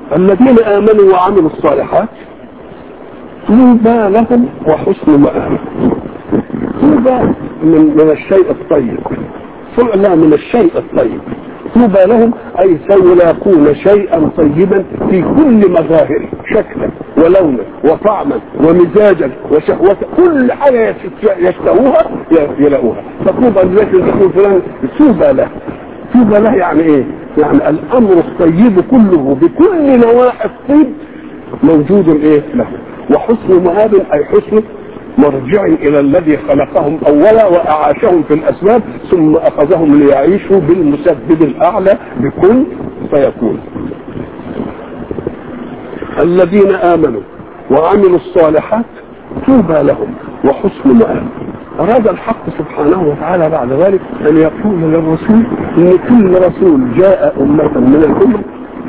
الذين امنوا وعملوا الصالحات طوبى لهم وحسن مآب طوبى من من الشيء الطيب لا من الشيء الطيب طوبى لهم اي سيلاقون شيئا طيبا في كل مظاهره شكلا ولونا وطعما ومزاجا وشهوة كل حاجة يشتهوها يلاقوها فطوبى لذلك يقول فلان طوبى له طوبى له يعني ايه؟ يعني الامر الطيب كله بكل نواحي الطيب موجود ايه له وحسن مآب اي حسن مرجع الى الذي خلقهم اولا واعاشهم في الاسباب ثم اخذهم ليعيشوا بالمسبب الاعلى بكل فيكون الذين امنوا وعملوا الصالحات طوبى لهم وحسن مآب أراد الحق سبحانه وتعالى بعد ذلك أن يقول للرسول أن كل رسول جاء أمة من الأمم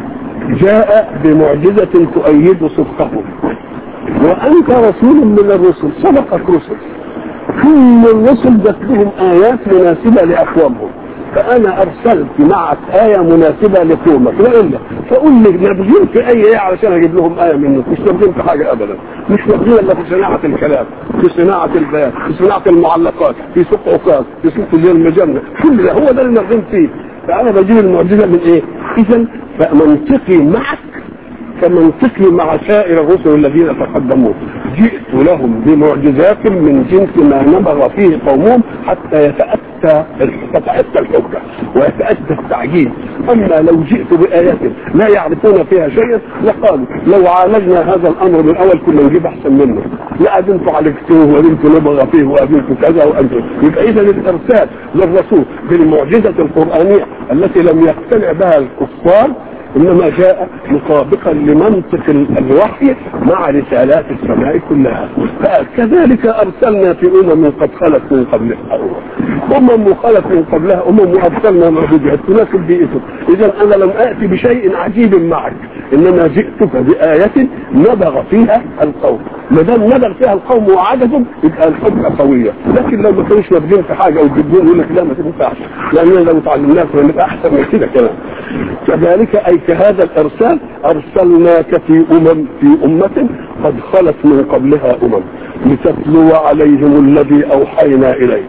جاء بمعجزة تؤيد صدقهم وأنت رسول من الرسل سبقك رسل كل الرسل جت لهم آيات مناسبة لأقوامهم فأنا أرسلت معك آية مناسبة لقومك لا إلا فقول لي نبغين في أي آية علشان أجيب لهم آية منك مش نبغين في حاجة أبدا مش نبغين إلا في صناعة الكلام في صناعة البيان في صناعة المعلقات في سوق عكاظ في سوق زي المجنة كل ده هو ده اللي نبغين فيه فأنا بجيب المعجزة من إيه؟ إذا فمنطقي معك كمنطقي مع سائر الرسل الذين تقدموا جئت لهم بمعجزات من جنس ما نبغ فيه قومهم حتى يتأتى تتأتى الحجة ويتأتى التعجيز أما لو جئت بآيات لا يعرفون فيها شيئا لقالوا لو عالجنا هذا الأمر من أول كنا نجيب أحسن منه لا أدنتوا عالجتوه وأدنتوا نبغى فيه وأدنتوا كذا وأنتم يبقى إذا الإرسال للرسول بالمعجزة القرآنية التي لم يقتنع بها الكفار انما جاء مطابقا لمنطق الوحي مع رسالات السماء كلها فكذلك ارسلنا في امم قد خلت من قبلها امم خلت من قبلها امم وارسلنا معبودات تناسب بيئتك اذا انا لم اتي بشيء عجيب معك انما جئتك بايه نبغ فيها القوم ما دام نبغ فيها القوم وعجزوا يبقى الحجه قويه لكن لو ما كانوش نابغين في حاجه وجدون يقول لك لا ما تنفعش لاننا لو تعلمناها فنبقى احسن من كده كمان كذلك اي كهذا الارسال ارسلناك في امم في امه قد خلت من قبلها امم لتتلو عليهم الذي اوحينا اليه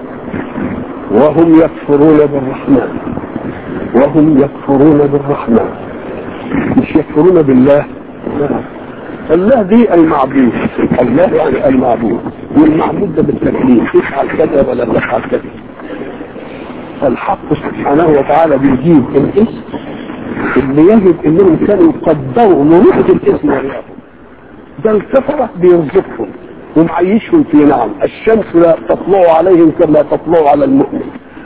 وهم يكفرون بالرحمن وهم يكفرون بالرحمن مش يكفرون بالله الله دي المعبود الله يعني المعبود والمعبود ده بالتكليف افعل كذا ولا تفعل كذا الحق سبحانه وتعالى بيجيب الاسم اللي يجب انهم كانوا يقدروا نروحة الاسم والرياضة ده الكفرة بيرزقهم ومعيشهم في نعم الشمس لا تطلع عليهم كما تطلع على المؤمن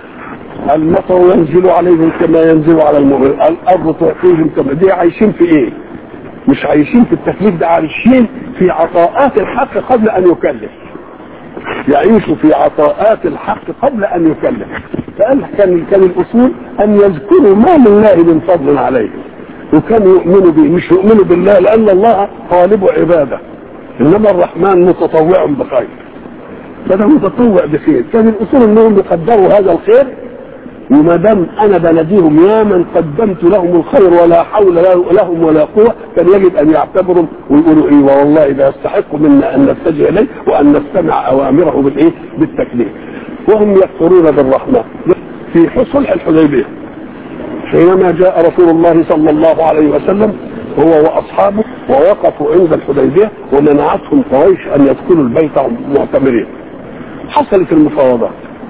المطر ينزل عليهم كما ينزل على المؤمن الارض تعطيهم كما دي عايشين في ايه مش عايشين في التكليف ده عايشين في عطاءات الحق قبل ان يكلف يعيشوا في عطاءات الحق قبل ان يكلف فقال كان كان الاصول ان يذكروا ما لله من فضل عليهم وكانوا يؤمنوا به مش يؤمنوا بالله لان الله طالب عباده انما الرحمن متطوع بخير فده متطوع بخير كان الاصول انهم يقدروا هذا الخير وما دام انا بناديهم يا من قدمت لهم الخير ولا حول لهم ولا قوه كان يجب ان يعتبروا ويقولوا ايه والله ده يستحق منا ان نتجه اليه وان نستمع اوامره بالايه؟ بالتكليف. وهم يكفرون بالرحمن في صلح الحديبيه حينما جاء رسول الله صلى الله عليه وسلم هو واصحابه ووقفوا عند الحديبيه ومنعتهم قريش ان يدخلوا البيت معتمرين. حصلت المفاوضات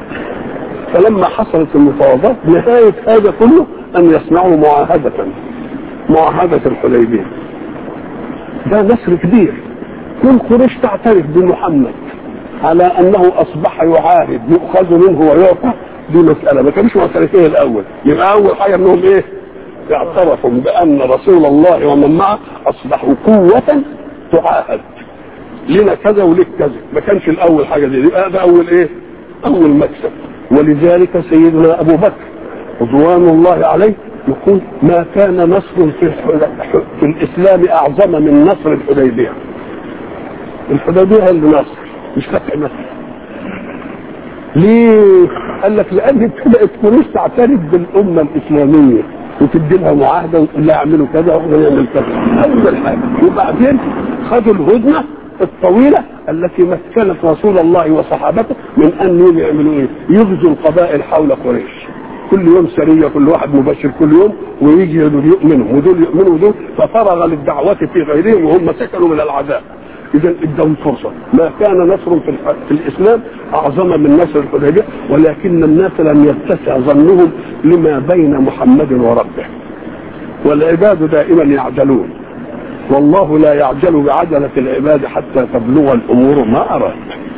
فلما حصلت المفاوضات نهاية هذا كله أن يصنعوا معاهدة معاهدة الحديبية ده نصر كبير كل قريش تعترف بمحمد على أنه أصبح يعاهد يؤخذ منه ويعطى دي مسألة ما كانوش معترفين الأول يبقى أول حاجة منهم إيه؟ اعترفوا بأن رسول الله ومن معه أصبحوا قوة تعاهد لنا كذا ولك كذا ما كانش الأول حاجة دي يبقى ده أول إيه؟ أول مكسب ولذلك سيدنا ابو بكر رضوان الله عليه يقول ما كان نصر في, في الاسلام اعظم من نصر الحديبيه الحديبيه اللي نصر مش فتح مصر ليه؟ قال لك لان ابتدات قريش تعترف بالامه الاسلاميه وتدي لها معاهده وتقول لها اعملوا كذا واحنا نعمل كذا اول حاجه وبعدين خدوا الهدنه الطويله التي مكنت رسول الله وصحابته من ان يعملوا ايه؟ يغزوا القبائل حول قريش كل يوم سريه كل واحد مبشر كل يوم ويجي دول يؤمنوا ودول يؤمنوا ودول ففرغ للدعوه في غيرهم وهم سكنوا من العذاب اذا ادهم فرصه ما كان نصر في, الح... في الاسلام اعظم من نصر الحديبيه ولكن الناس لم يتسع ظنهم لما بين محمد وربه والعباد دائما يعجلون والله لا يعجل بعجلة العباد حتى تبلغ الأمور ما أراد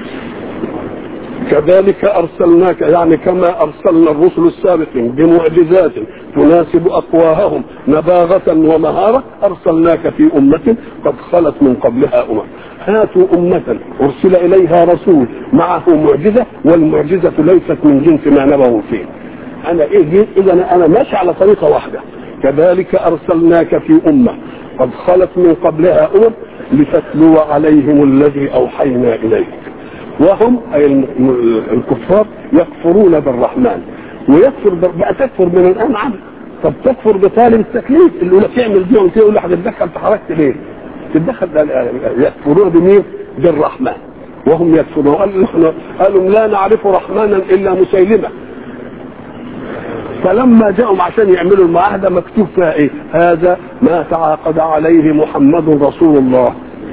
كذلك أرسلناك يعني كما أرسلنا الرسل السابقين بمعجزات تناسب أقواهم نباغة ومهارة أرسلناك في أمة قد خلت من قبلها أمم هاتوا أمة أرسل إليها رسول معه معجزة والمعجزة ليست من جنس ما نبغوا فيه أنا إيه إذا أنا ماشي على طريقة واحدة كذلك أرسلناك في أمة قد خلت من قبلها أمم لتتلو عليهم الذي أوحينا إليك وهم أي الكفار يكفرون بالرحمن ويكفر بقى تكفر من الأنعم طب تكفر بطالب التكليف اللي يقول لك اعمل دي وانت يقول لك هتتدخل في حركت ليه؟ تتدخل يكفرون بمين؟ بالرحمن وهم يكفرون قالوا احنا قالوا لا نعرف رحمانا الا مسيلمه فلما جاءوا عشان يعملوا المعاهدة مكتوب فيها ايه هذا ما تعاقد عليه محمد رسول الله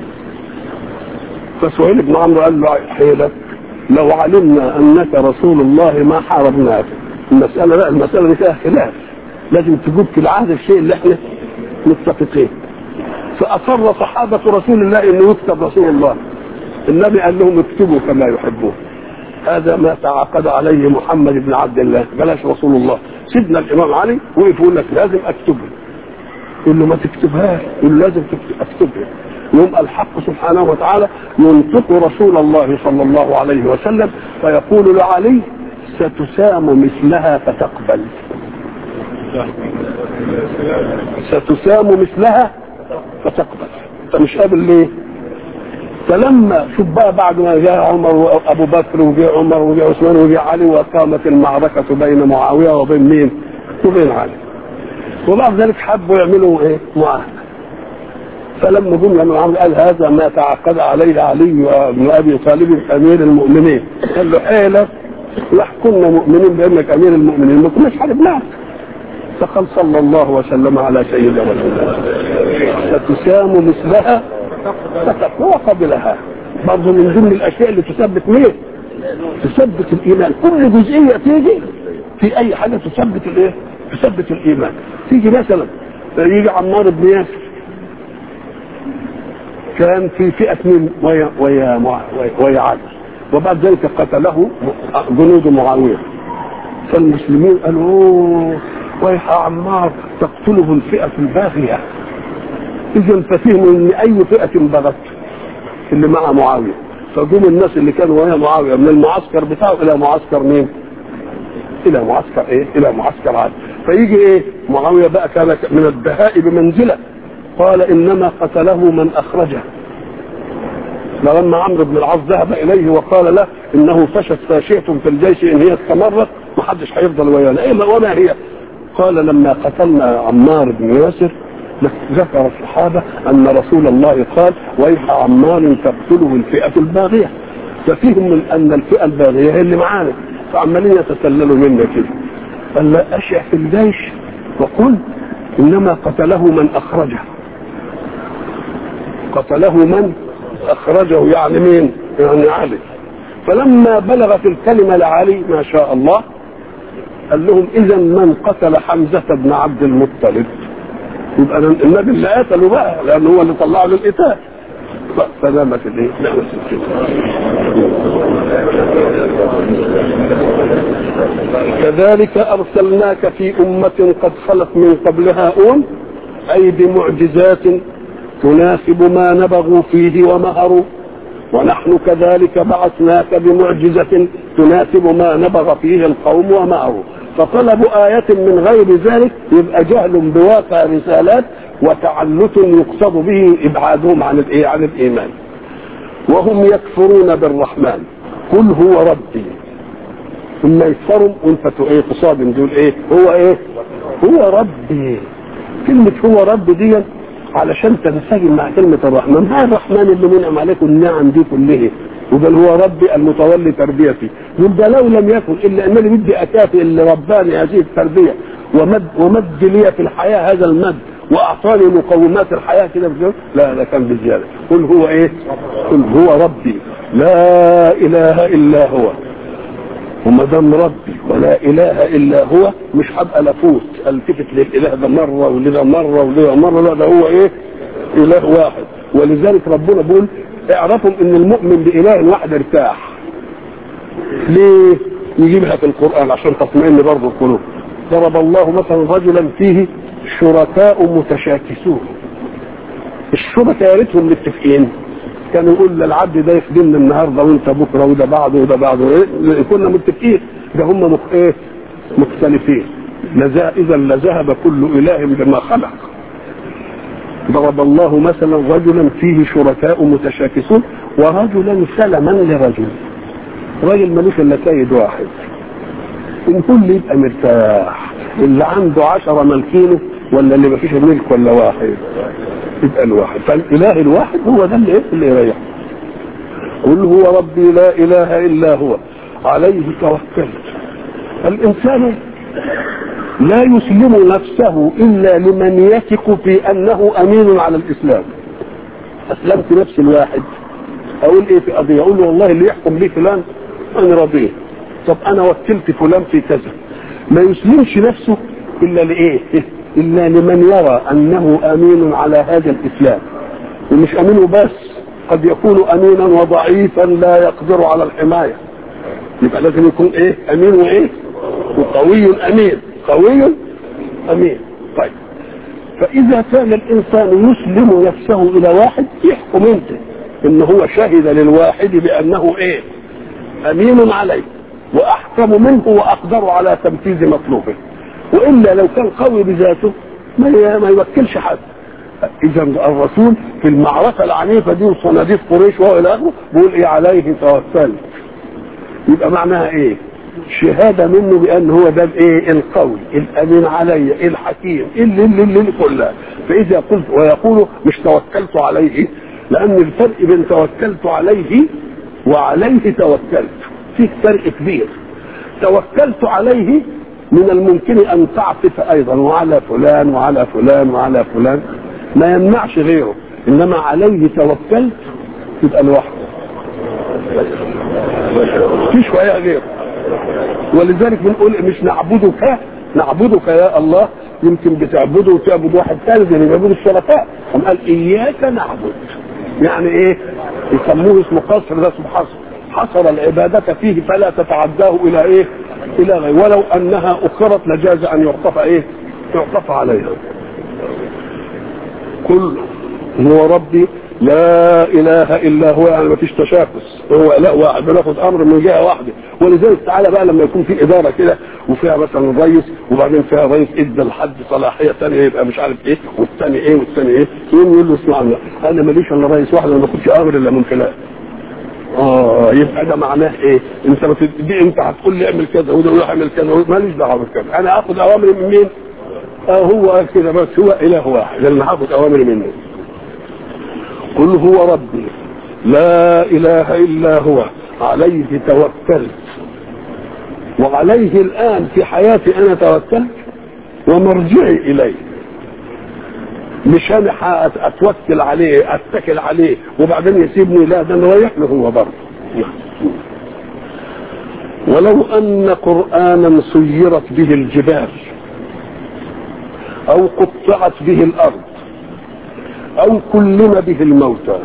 فسهيل بن عمرو قال له حيلك لو علمنا انك رسول الله ما حاربناك المسألة لا المسألة دي فيها خلاف لازم تجيب في العهد الشيء اللي احنا متفقين فأصر صحابة رسول الله انه يكتب رسول الله النبي قال لهم اكتبوا كما يحبون هذا ما تعاقد عليه محمد بن عبد الله بلاش رسول الله سيدنا الامام علي وقف يقول لك لازم اكتبها يقول له ما تكتبهاش يقول له لازم اكتبها يوم الحق سبحانه وتعالى ينطق رسول الله صلى الله عليه وسلم فيقول لعلي ستسام مثلها فتقبل ستسام مثلها فتقبل انت مش قابل ليه فلما شوف بقى بعد ما جاء عمر وابو بكر وجاء عمر وجاء عثمان وجاء علي وقامت المعركه بين معاويه وبين مين؟ وبين علي. وبعد ذلك حبوا يعملوا ايه؟ معاهده. فلما جم يعملوا معاهده قال هذا ما تعاقد عليه علي بن ابي طالب امير المؤمنين. قال له حيلك لا كنا مؤمنين بانك امير المؤمنين ما كناش حاربناك. فقال صلى الله وسلم على سيدنا رسول الله ستسام مثلها وقبلها برضه من ضمن الاشياء اللي تثبت مين؟ تثبت الايمان كل جزئيه تيجي في اي حاجه تثبت الايه؟ تثبت الايمان تيجي مثلا يجي عمار بن ياسر كان في فئه من ويا ويا ويا علي وبعد ذلك قتله جنود معاويه فالمسلمين قالوا ويح عمار تقتله الفئه الباغيه اذا ففهموا ان اي فئه بغت اللي مع معاويه فجم الناس اللي كانوا ويا معاويه من المعسكر بتاعه الى معسكر مين؟ الى معسكر ايه؟ الى معسكر عاد فيجي ايه؟ معاويه بقى كان من الدهاء بمنزله قال انما قتله من اخرجه لما عمرو بن العاص ذهب اليه وقال له انه فشت فاشيه في الجيش ان هي استمرت ما حدش هيفضل ويانا ايه وما هي؟ قال لما قتلنا عمار بن ياسر ذكر الصحابة أن رسول الله قال ويح عمار تقتله الفئة الباغية ففيهم من أن الفئة الباغية هي اللي معانا فعمالين يتسللوا منا كده قال لا أشع في الجيش وقل إنما قتله من أخرجه قتله من أخرجه يعني مين يعني علي فلما بلغت الكلمة لعلي ما شاء الله قال لهم إذا من قتل حمزة بن عبد المطلب يبقى النبي اللي قتله بقى لأنه هو اللي طلعه للقتال فنامت الايه؟ نامت كذلك أرسلناك في أمة قد خلت من قبلها أمم أي بمعجزات تناسب ما نبغوا فيه ومهروا ونحن كذلك بعثناك بمعجزة تناسب ما نبغ فيه القوم ومهروا فطلب آية من غير ذلك يبقى جهل بواقع رسالات وتعنت يقصد به إبعادهم عن الإيه؟ عن الإيمان. وهم يكفرون بالرحمن قل هو ربي ثم يكفروا وانت ايه تصادم دول ايه هو ايه هو ربي كلمة هو رب دي علشان تنسجم مع كلمة الرحمن ما الرحمن اللي منعم عليكم النعم دي كلها وقال هو ربي المتولي تربيتي يبقى لو لم يكن الا انني بدي اكافئ اللي رباني هذه التربيه ومد ومد لي في الحياه هذا المد واعطاني مقومات الحياه كده بزيادة لا ده كان بزياده قل هو ايه؟ قل هو ربي لا اله الا هو وما دام ربي ولا اله الا هو مش هبقى لفوت التفت للاله ده مره ولده مره ولده مره لا ده هو ايه؟ اله واحد ولذلك ربنا بيقول اعرفوا ان المؤمن باله واحد ارتاح ليه؟ يجيبها في القران عشان تطمئن برضه القلوب ضرب الله مثلا رجلا فيه شركاء متشاكسون الشركاء يا ريتهم متفقين كانوا يقول للعبد ده يخدمنا النهارده وانت بكره وده بعده وده بعده إيه؟ كنا متفقين ده هم مخ... ايه مختلفين لذا اذا لذهب كل اله بما خلق ضرب الله مثلا رجلا فيه شركاء متشاكسون ورجلا سلما لرجل راجل ملوش الا سيد واحد ان كل يبقى مرتاح اللي عنده عشرة ملكينه ولا اللي مفيش ملك ولا واحد يبقى الواحد فالاله الواحد هو ده اللي ايه اللي يريح قل هو ربي لا اله الا هو عليه توكلت الانسان لا يسلم نفسه الا لمن يثق في انه امين على الاسلام اسلمت نفسي الواحد اقول ايه في قضيه اقول له والله اللي يحكم لي فلان انا راضيه طب انا وكلت فلان في كذا ما يسلمش نفسه الا لايه الا لمن يرى انه امين على هذا الاسلام ومش امين بس قد يكون امينا وضعيفا لا يقدر على الحمايه يبقى لازم يكون ايه امين وايه وقوي امين قوي امين طيب فاذا كان الانسان يسلم نفسه الى واحد يحكم انت ان هو شهد للواحد بانه ايه امين عليه واحكم منه واقدر على تنفيذ مطلوبه والا لو كان قوي بذاته ما ما يوكلش حد اذا الرسول في المعركه العنيفه دي وصناديق قريش والى اخره بيقول ايه عليه توكلت يبقى معناها ايه شهادة منه بأن هو ده الايه القوي الأمين علي الحكيم اللي اللي اللي كلها فإذا قلت ويقول مش توكلت عليه لأن الفرق بين توكلت عليه وعليه توكلت في فرق كبير توكلت عليه من الممكن أن تعطف أيضا وعلى فلان وعلى فلان وعلى فلان ما يمنعش غيره إنما عليه توكلت يبقى لوحده في شوية غيره ولذلك بنقول مش نعبدك نعبدك يا الله يمكن بتعبده وتعبد واحد ثالث اللي بيعبد الشركاء قام قال اياك نعبد يعني ايه يسموه اسمه قصر ده اسمه حصر حصر العبادة فيه فلا تتعداه الى ايه الى غير ولو انها اخرت لجاز ان يعطف ايه يعطف عليها كل هو ربي لا اله الا هو يعني ما فيش تشاكس هو لا واحد بناخد امر من جهه واحده ولذلك تعالى بقى لما يكون في اداره كده وفيها مثلا رئيس وبعدين فيها رئيس ادى لحد صلاحيه ثانيه يبقى مش عارف ايه والثاني ايه والثاني ايه يقوم يقول له اسمع انا ماليش الا رئيس واحد انا ما باخدش امر الا من فلان اه يبقى ده معناه ايه؟ انت ما دي انت هتقول لي اعمل كذا وده يروح اعمل كذا ماليش دعوه بكذا انا اخد اوامر من مين؟ اه هو قال كده بس هو اله واحد لان هاخد اوامر منه قل هو ربي لا اله الا هو عليه توكلت وعليه الان في حياتي انا توكلت ومرجعي اليه مش انا اتوكل عليه اتكل عليه وبعدين يسيبني لا ده انا رايح له هو برضه ولو ان قرانا سيرت به الجبال او قطعت به الارض او كلم به الموتى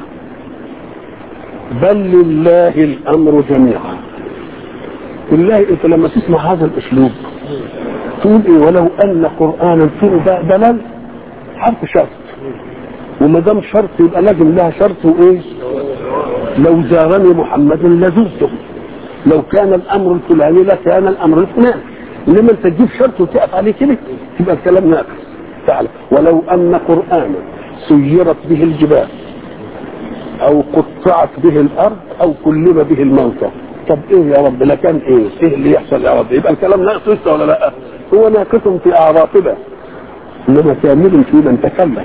بل لله الامر جميعا بالله انت لما تسمع هذا الاسلوب تقول ايه ولو ان قرانا فيه ده دلال حرف شرط وما دام شرط يبقى لازم لها شرط وايه لو زارني محمد لزرته لو كان الامر الفلاني لكان الامر الفلاني انما انت تجيب شرط وتقف عليه كده يبقى الكلام ناقص تعالى ولو ان قرانا سيرت به الجبال او قطعت به الارض او كلم به الموتى طب ايه يا رب لا كان ايه ايه اللي يحصل يا رب يبقى الكلام ناقص لسه ولا لا هو ناقص في اعراقنا انما كامل في من تكلم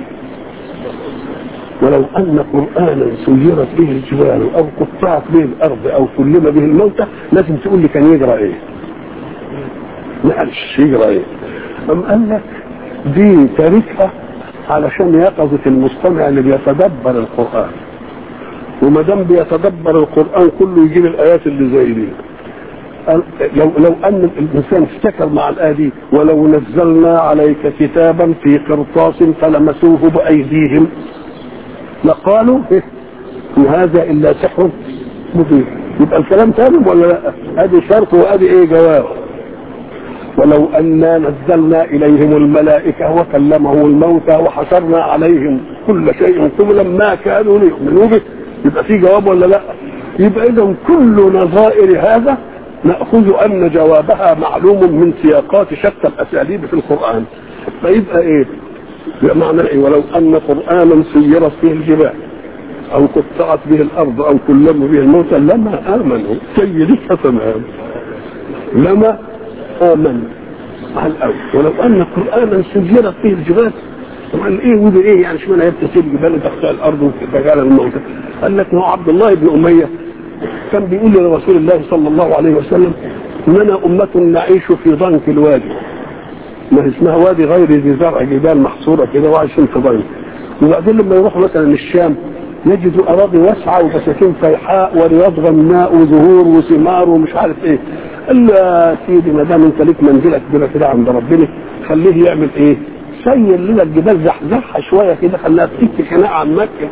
ولو ان قرانا سيرت به الجبال او قطعت به الارض او كلم به الموتى لازم تقول لي كان يجرى ايه ما قالش يجرى ايه ام قال لك دي تاريخها علشان يقظة المستمع اللي بيتدبر القرآن وما دام بيتدبر القرآن كله يجيب الآيات اللي زي دي لو لو ان الانسان افتكر مع الايه دي ولو نزلنا عليك كتابا في قرطاس فلمسوه بايديهم لقالوا إيه؟ ان هذا الا سحر مبين يبقى الكلام تمام ولا لا؟ ادي شرط وادي ايه جواب ولو أنا نزلنا إليهم الملائكة وكلمهم الموتى وحشرنا عليهم كل شيء قبلا ما كانوا ليؤمنوا به يبقى في جواب ولا لا؟ يبقى إذا كل نظائر هذا نأخذ أن جوابها معلوم من سياقات شتى الأساليب في القرآن فيبقى إيه؟ بمعنى إيه؟ ولو أن قرآنا سيرت فيه الجبال أو قطعت به الأرض أو كلموا به الموتى لما آمنوا سيدتها تمام لما آمن على الأول ولو أن قرآنا سجلت فيه الجبال طبعا إيه ودي إيه يعني اشمعنى يبتسم الجبال وتخشى الأرض وتجعل الموتى قال لك ما هو عبد الله بن أمية كان بيقول لرسول الله صلى الله عليه وسلم إننا أمة نعيش في ضنك الوادي ما اسمها وادي غير ذي زرع جبال محصورة كده وعايشين في ضنك وبعدين لما يروحوا مثلا الشام يجدوا أراضي واسعة وبساتين فيحاء ورياض غناء وزهور وثمار ومش عارف إيه قال له يا سيدي ما دام انت ليك منزله كبيره كده عند ربنا خليه يعمل ايه؟ سير لنا الجبال زحزحها شويه كده خليها تفك خناقه عن مكه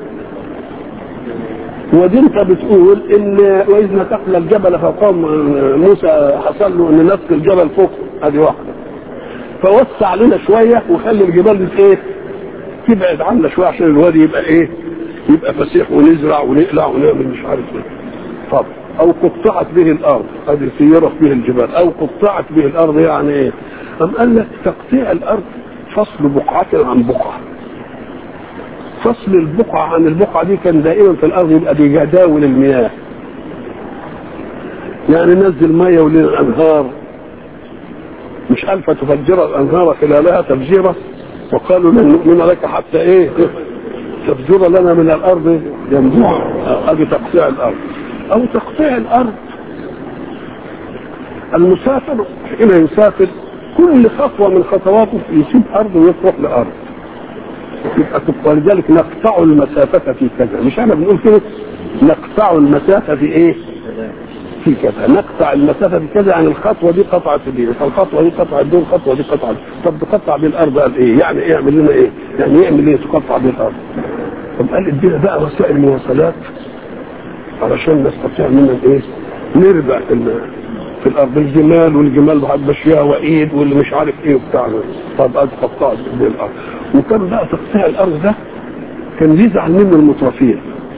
ودي انت بتقول ان واذ نتقنا الجبل فقام موسى حصل له ان نسق الجبل فوق ادي واحده فوسع لنا شويه وخلي الجبال دي ايه؟ تبعد عنا شويه عشان الوادي يبقى ايه؟ يبقى فسيح ونزرع ونقلع ونعمل مش عارف ايه. طب او قطعت به الارض هذه سيرت به الجبال او قطعت به الارض يعني ايه ام قال لك تقطيع الارض فصل بقعة عن بقعة فصل البقعة عن البقعة دي كان دائما في الارض يبقى بجداول المياه يعني نزل مية ولنا انهار مش ألف تفجر الأنهار خلالها تفجيرة وقالوا لن نؤمن لك حتى إيه تفجر لنا من الأرض ينبوع هذه تقطيع الأرض او تقطيع الارض المسافر حين يسافر كل خطوه من خطواته يسيب ارض ويروح لارض يبقى ولذلك نقطع المسافة في كذا مش احنا بنقول كده نقطع المسافة في ايه في كذا نقطع المسافة في كذا يعني الخطوة دي قطعت دي الخطوة دي قطعت دي الخطوة دي قطعت طب تقطع بين الارض قال ايه يعني ايه يعمل لنا ايه يعني يعمل ايه تقطع بين الارض طب قال ادينا بقى وسائل مواصلات علشان نستطيع منا ايه نربع في, في الارض الجمال والجمال ماشيها وايد واللي مش عارف ايه وبتاع طب ادي قطعت الارض وكان بقى تقطيع الارض ده كان يزعل منه المترفين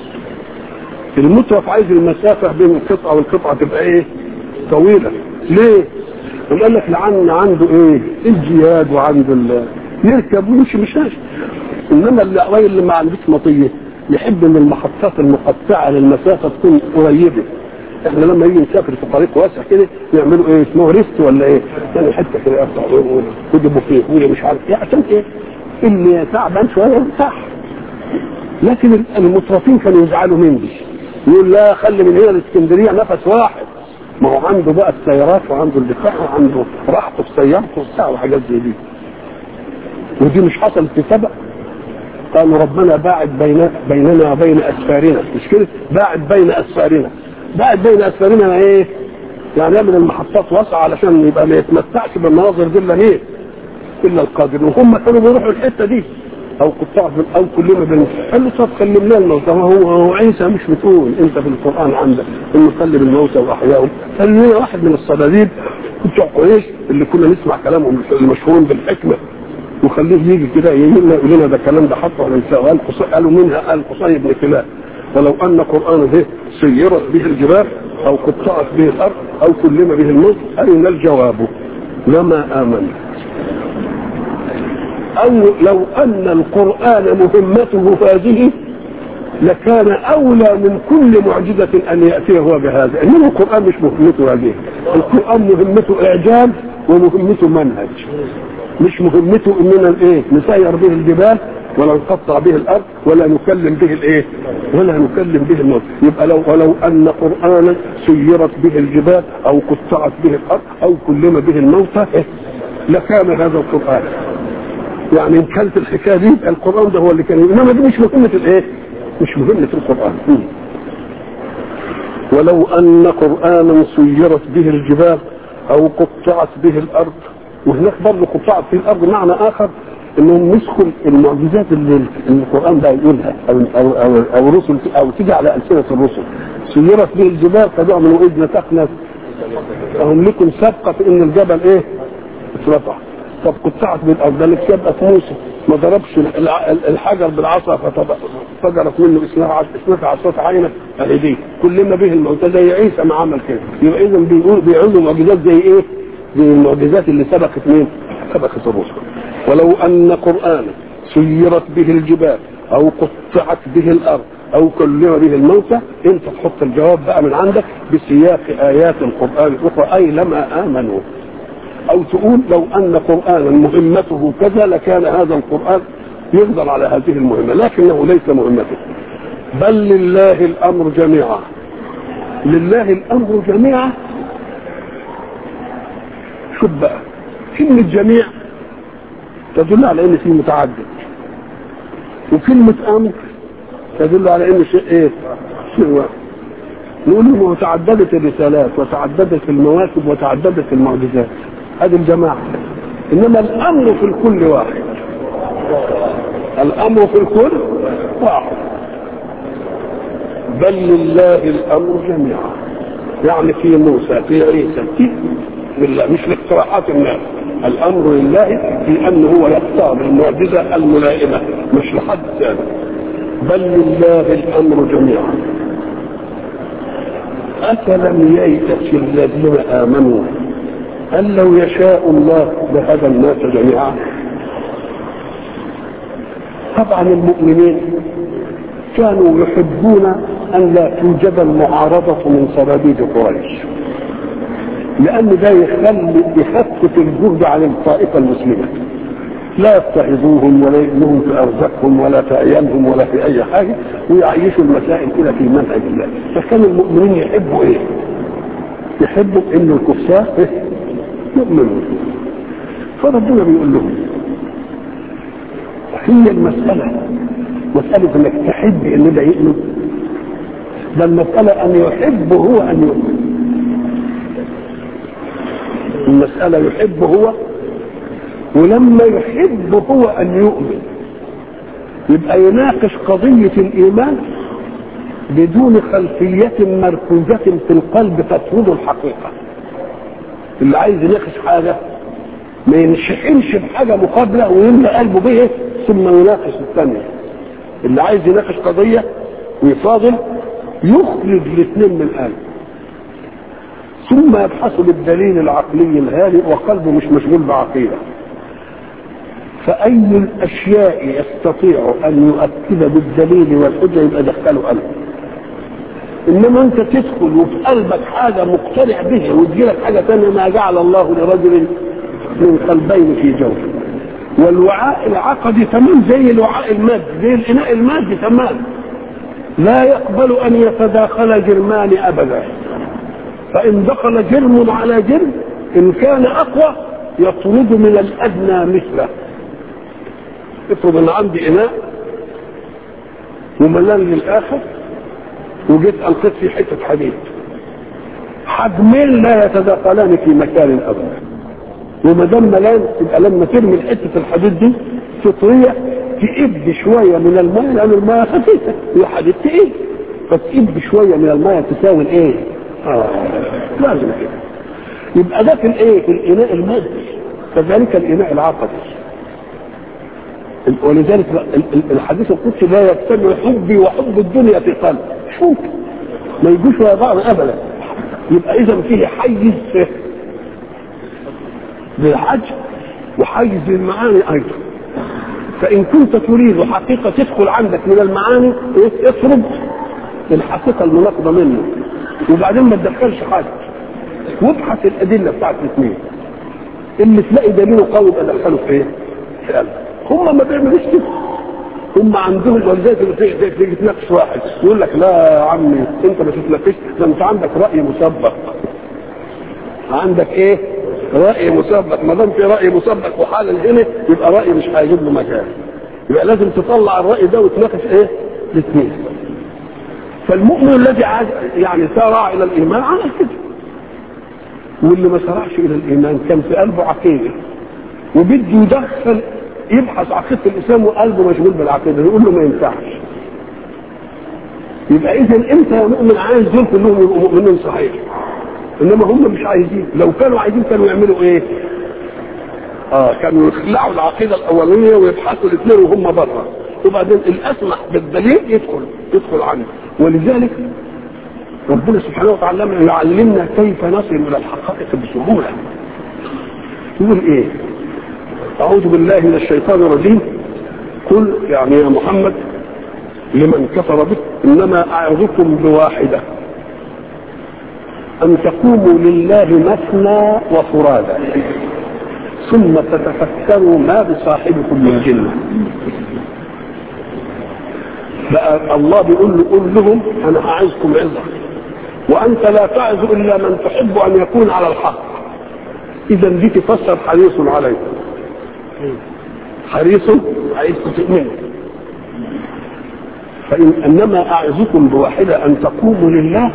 المترف عايز المسافه بين القطعه والقطعه تبقى ايه طويله ليه؟ قال لك لعن عنده ايه الجياد وعنده ال... يركب ويمشي مش ماشي انما الراجل اللي ما عندوش مطيه يحب ان المحطات المقطعه للمسافه تكون قريبه احنا لما يجي نسافر في طريق واسع كده يعملوا ايه اسمه ريست ولا ايه يعني حته كده يقطع ويجيبوا فيه ولا مش عارف ايه عشان ايه اللي تعبان شويه يرتاح لكن المترفين كانوا يزعلوا من دي يقول لا خلي من هنا الاسكندريه نفس واحد ما هو عنده بقى السيارات وعنده الدفاع وعنده راحته في سيارته وبتاع وحاجات زي دي ودي مش حصلت في سبق قالوا ربنا باعد بين بيننا وبين اسفارنا مش كده باعد بين اسفارنا باعد بين اسفارنا ايه يعني يعمل المحطات واسعه علشان يبقى ما يتمتعش بالمناظر دي الا ايه الا القادر وهم كانوا بيروحوا الحته دي او قطاع او كلنا بن قال له طب كلمنا الموتى هو هو عيسى مش بتقول انت في القران عندك انه كلم الموتى واحياهم قال لنا واحد من الصناديد بتوع قريش اللي كنا نسمع كلامهم المشهورين بالحكمه وخليه يجي كده يقول لنا ده الكلام ده حطه على الانسان قال قالوا منها قال قصي بن كلاب ولو ان قران ده سيرت به الجبال او قطعت به الارض او كلم به الموت اين الجواب لما امن او لو ان القران مهمته هذه لكان اولى من كل معجزه ان ياتي هو بهذا انما القران مش مهمته هذه القران مهمته اعجاز ومهمته منهج مش مهمته اننا ايه نسير به الجبال ولا نقطع به الارض ولا نكلم به الايه ولا نكلم به الموت يبقى لو ولو ان قرانا سيرت به الجبال او قطعت به الارض او كلم به الموتى إيه؟ لكان هذا القران يعني ان كانت الحكايه دي القران ده هو اللي كان انما دي مش مهمه الايه مش مهمه القران ولو ان قرانا سيرت به الجبال او قطعت به الارض وهناك برضه قطعت في الارض معنى اخر انهم مسكوا المعجزات اللي القران ده يقولها او او او, أو رسل او تيجي على السنه الرسل سيرت به الجبال فدعوا اذ نتقنا فهم لكم سابقه في ان الجبل ايه؟ اترفع طب قطعت بالارض ده اللي سبقت موسى ما ضربش الحجر بالعصا ففجرت منه اثنتا عصات عينه اهي كلنا به الموتى زي عيسى ما عمل كده يبقى اذا بيقول بيعوزوا معجزات زي ايه؟ زي المعجزات اللي سبقت مين؟ سبقت الرسل ولو ان قرانا سيرت به الجبال او قطعت به الارض او كلم به الموتى انت تحط الجواب بقى من عندك بسياق ايات القران الاخرى اي لما امنوا او تقول لو ان قرانا مهمته كذا لكان هذا القران يقدر على هذه المهمه لكنه ليس مهمته بل لله الامر جميعا لله الامر جميعا شوف بقى كلمه جميع تدل على ان في متعدد وكلمه امر تدل على ان شيء ايه شيء واحد نقول انه تعددت الرسالات وتعددت المواكب وتعددت المعجزات هذه الجماعة إنما الأمر في الكل واحد الأمر في الكل واحد بل لله الأمر جميعا يعني في موسى في عيسى في بالله مش لاقتراحات الناس الأمر لله في أنه هو يختار المعجزة الملائمة مش لحد ثاني بل لله الأمر جميعا أفلم ييأس الذين آمنوا أن لو يشاء الله لهدى الناس جميعا طبعا المؤمنين كانوا يحبون أن لا توجد المعارضة من صناديد قريش لأن ده يخلي يخفف الجهد عن الطائفة المسلمة لا يضطهدوهم ولا يؤذوهم في أرزاقهم ولا في أيامهم ولا في أي حاجة ويعيشوا المسائل كده في منهج الله فكان المؤمنين يحبوا إيه؟ يحبوا إن الكفار إيه؟ يؤمنوا فربنا بيقول لهم هي المسألة مسألة انك تحب ان ده يؤمن ده المسألة ان يحب هو ان يؤمن المسألة يحب هو ولما يحب هو ان يؤمن يبقى يناقش قضية الإيمان بدون خلفية مركوزة في القلب تطرد الحقيقة اللي عايز يناقش حاجة ما ينشحنش بحاجة مقابلة ويملى قلبه به ثم يناقش الثانية اللي عايز يناقش قضية ويفاضل يخرج الاثنين من قلبه ثم يبحث بالدليل العقلي الهادئ وقلبه مش مشغول بعقيدة فأي الأشياء يستطيع أن يؤكد بالدليل والحجة يبقى دخله قلبه انما انت تدخل وفي قلبك حاجه مقتنع به وتجيلك حاجه ثانيه ما جعل الله لرجل من قلبين في جوفه والوعاء العقدي تمام زي الوعاء المادي زي الاناء المادي تمام لا يقبل ان يتداخل جرمان ابدا فان دخل جرم على جرم ان كان اقوى يطرد من الادنى مثله افرض ان عندي اناء وملان للاخر وجيت القيت فيه حته حديد حجمين لا يتداخلان في مكان ابدا وما دام ملان يبقى لما ترمي حته الحديد دي فطريه تئب شويه من الماء لان الماء خفيفه والحديد تقيل فتئب شويه من الماء تساوي الايه؟ اه لازم كده يبقى ده في الايه؟ في الاناء المادي كذلك الاناء العقدي ولذلك الحديث القدسي لا يجتمع حبي وحب الدنيا في قلب مش ممكن ما يجوش ويا بعض ابدا يبقى اذا فيه حيز للحج وحيز للمعاني ايضا فان كنت تريد حقيقه تدخل عندك من المعاني إيه؟ اطرد الحقيقه المناقضه منه وبعدين ما تدخلش حاجه وابحث الادله بتاعت الاثنين اللي تلاقي دليله قوي يبقى دخله في ايه؟ في قلبك هم ما بيعملوش كده هم عندهم ولذلك تيجي تيجي تناقش واحد يقول لك لا يا عمي انت ما تتناقش ده انت عندك راي مسبق عندك ايه؟ راي مسبق ما دام في راي مسبق وحالا هنا يبقى راي مش هيجيب له مكان يبقى لازم تطلع الراي ده وتناقش ايه؟ الاثنين فالمؤمن الذي عاد يعني سارع الى الايمان عمل كده واللي ما سرعش الى الايمان كان في قلبه عقيده وبده يدخل يبحث عقيده الاسلام وقلبه مشغول بالعقيده يقول له ما ينفعش يبقى اذا انت يا مؤمن عايز دول كلهم يبقوا مؤمنين صحيح انما هم مش عايزين لو كانوا عايزين كانوا يعملوا ايه اه كانوا يخلعوا العقيده الاولانيه ويبحثوا الاثنين وهم بره وبعدين الاسمح بالدليل يدخل يدخل عنه ولذلك ربنا سبحانه وتعالى يعلمنا كيف نصل الى الحقائق بسهوله يقول ايه اعوذ بالله من الشيطان الرجيم قل يعني يا محمد لمن كفر بك انما اعظكم بواحده ان تقوموا لله مثنى وفرادا ثم تتفكروا ما بصاحبكم من جنه بقى الله بيقول له قول لهم انا اعظكم عظه وانت لا تعظ الا من تحب ان يكون على الحق اذا دي تفسر حريص عليكم حريص عايزكم تؤمنوا فإن انما اعظكم بواحده ان تقوموا لله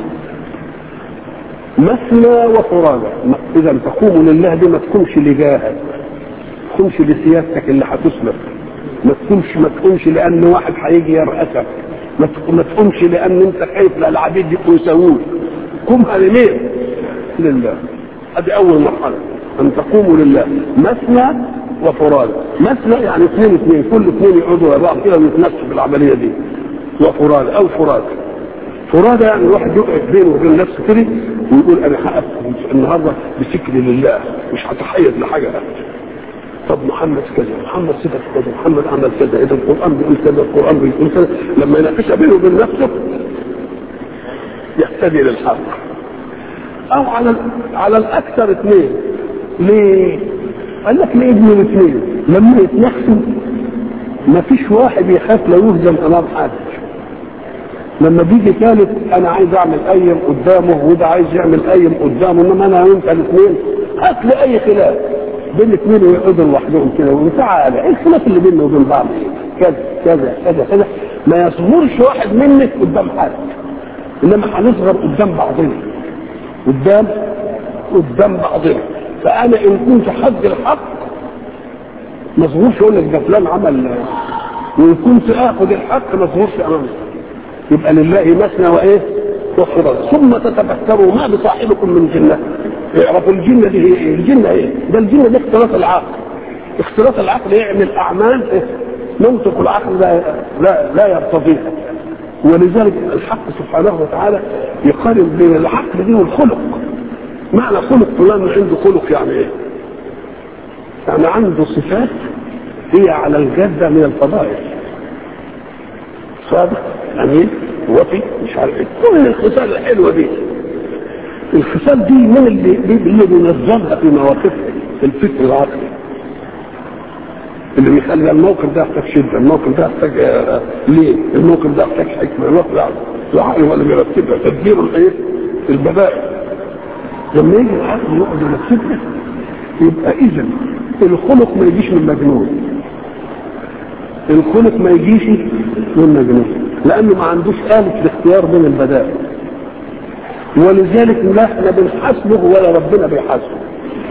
مثنى وفرادا اذا تقوموا لله دي ما تكونش لجاهك ما تكونش لسيادتك اللي هتسلك ما تقومش ما تقومش لان واحد هيجي يرأسك ما ما تقومش لان انت خايف لا العبيد يبقوا يسووك قومها لمين؟ لله ادي اول مرحله ان تقوموا لله مثنى وفراد مثنى يعني اثنين اثنين كل اثنين يقعدوا ورا بعض كده ويتنافسوا في العمليه دي وفراد او فراد فرادة يعني الواحد يقعد بينه وبين نفسه كده ويقول انا هقف النهارده بشكل لله مش هتحيز لحاجه طب محمد كذا محمد صفة كذا محمد عمل كذا اذا القران بيقول كذا القران بيقول كذا لما يناقشها بينه وبين نفسه يهتدي للحق او على على الاكثر اثنين ليه؟ قال لك ليه ابن الاثنين لما يتنافسوا ما فيش واحد يخاف لا يهزم امام حد لما بيجي ثالث انا عايز اعمل ايم قدامه وده عايز يعمل ايم قدامه انما انا وانت الاثنين هات لي اي خلاف بين الاثنين ويقعدوا لوحدهم كده وتعالى ايه الخلاف اللي بيننا وبين بعض كذا كذا كذا كذا ما يصغرش واحد منك قدام حد انما هنصغر قدام بعضنا قدام قدام بعضنا فانا ان كنت حد الحق ما اصغرش اقول لك ده فلان عمل وان كنت اخذ الحق ما اصغرش امامك يبقى لله مثنى وايه وفراد ثم تتفكروا ما بصاحبكم من جنه اعرفوا الجنه دي هي ايه الجنه ايه ده الجنه دي اختلاط العقل اختلاط العقل يعمل اعمال إيه؟ منطق العقل لا لا, لا يرتضيها ولذلك الحق سبحانه وتعالى يقارن بين العقل دي والخلق معنى خلق فلان عنده خلق يعني ايه يعني عنده صفات هي على الجاده من الفضائل صادق امين وفي مش عارف ايه كل الخصال الحلوه دي الخصال دي من اللي اللي بينظمها في مواقفها الفكر العقلي اللي بيخلي الموقف ده يحتاج شده الموقف ده يحتاج ليه الموقف ده يحتاج حكمه الموقف ده العقل هو اللي بيرتبها تدبير الايه البدائل لما يجي العقل يقعد يرتبها يبقى اذا الخلق ما يجيش من مجنون الخلق ما يجيش من مجنون لانه ما عندوش آلة الاختيار بين البدائل ولذلك لا احنا بنحاسبه ولا ربنا بيحاسبه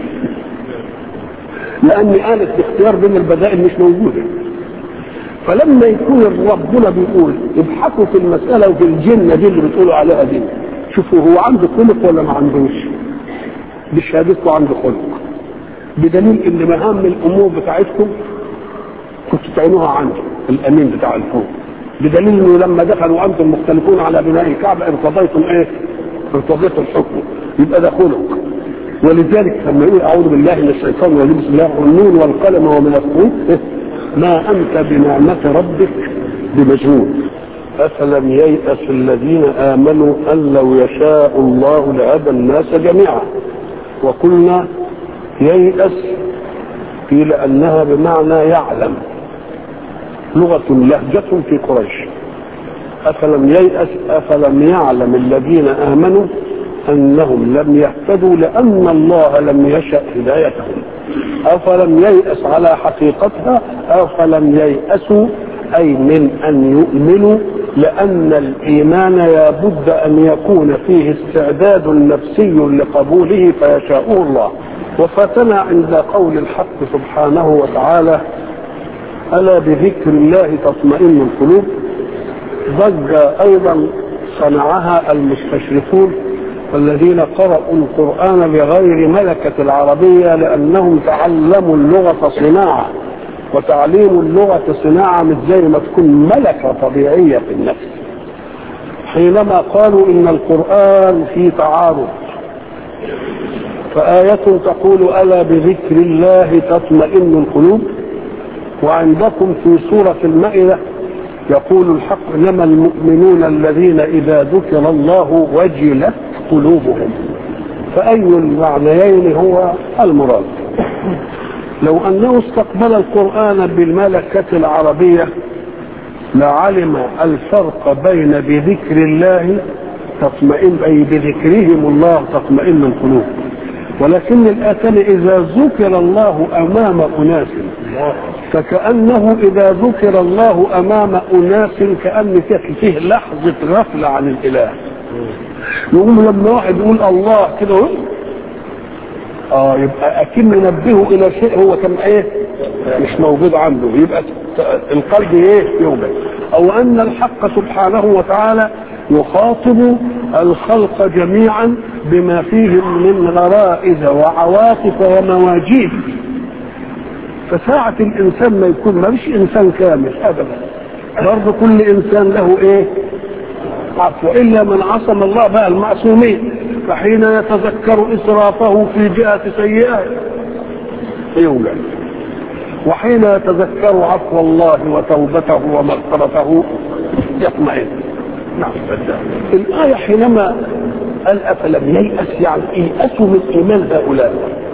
لان آلة الاختيار بين البدائل مش موجودة فلما يكون ربنا بيقول ابحثوا في المسألة وفي الجنة دي اللي بتقولوا عليها دي شوفوا هو عنده خلق ولا ما عندوش بشهادتكم عنده خلق بدليل ان مهام الامور بتاعتكم كنتوا تعينوها عنده الامين بتاع الكون بدليل انه لما دخلوا انتم مختلفون على بناء الكعبه ارتضيتم ايه؟ ارتضيتم حكمه يبقى ده خلق ولذلك لما يقول اعوذ بالله من الشيطان الرجيم بسم الله النون والقلم ومن الطور إيه؟ ما انت بنعمه ربك بمجنون افلم ييأس الذين امنوا ان لو يشاء الله لهدى الناس جميعا وقلنا ييأس قيل انها بمعنى يعلم لغه لهجه في قريش افلم ييأس افلم يعلم الذين امنوا انهم لم يهتدوا لان الله لم يشا هدايتهم افلم ييأس على حقيقتها افلم ييأسوا اي من ان يؤمنوا لان الايمان لابد ان يكون فيه استعداد نفسي لقبوله فيشاءه الله وفاتنا عند قول الحق سبحانه وتعالى الا بذكر الله تطمئن القلوب ضج ايضا صنعها المستشرقون والذين قرأوا القرآن بغير ملكة العربية لأنهم تعلموا اللغة صناعة وتعليم اللغة صناعة مش زي ما تكون ملكة طبيعية في النفس حينما قالوا إن القرآن في تعارض فآية تقول ألا بذكر الله تطمئن القلوب وعندكم في سورة المائدة يقول الحق انما المؤمنون الذين اذا ذكر الله وجلت قلوبهم فاي المعنيين هو المراد لو انه استقبل القران بالملكه العربيه لعلم الفرق بين بذكر الله تطمئن اي بذكرهم الله تطمئن القلوب ولكن الآتم إذا ذكر الله أمام أناس فكأنه إذا ذكر الله أمام أناس كأن فيه لحظة غفلة عن الإله يقوم لما واحد يقول الله كده اه يبقى اكيد ننبهه الى شيء هو كان ايه مش موجود عنده يبقى القلب ايه يوجد او ان الحق سبحانه وتعالى يخاطب الخلق جميعا بما فيهم من غرائز وعواطف ومواجيد فساعة الإنسان ما يكون ما مش إنسان كامل أبدا برضه كل إنسان له إيه عفو إلا من عصم الله بقى المعصومين فحين يتذكر إسرافه في جهة سيئة يولد وحين يتذكر عفو الله وتوبته ومغفرته يطمئن نعم الآية حينما قال أفلم ييأس يعني ييأسوا من إيمان هؤلاء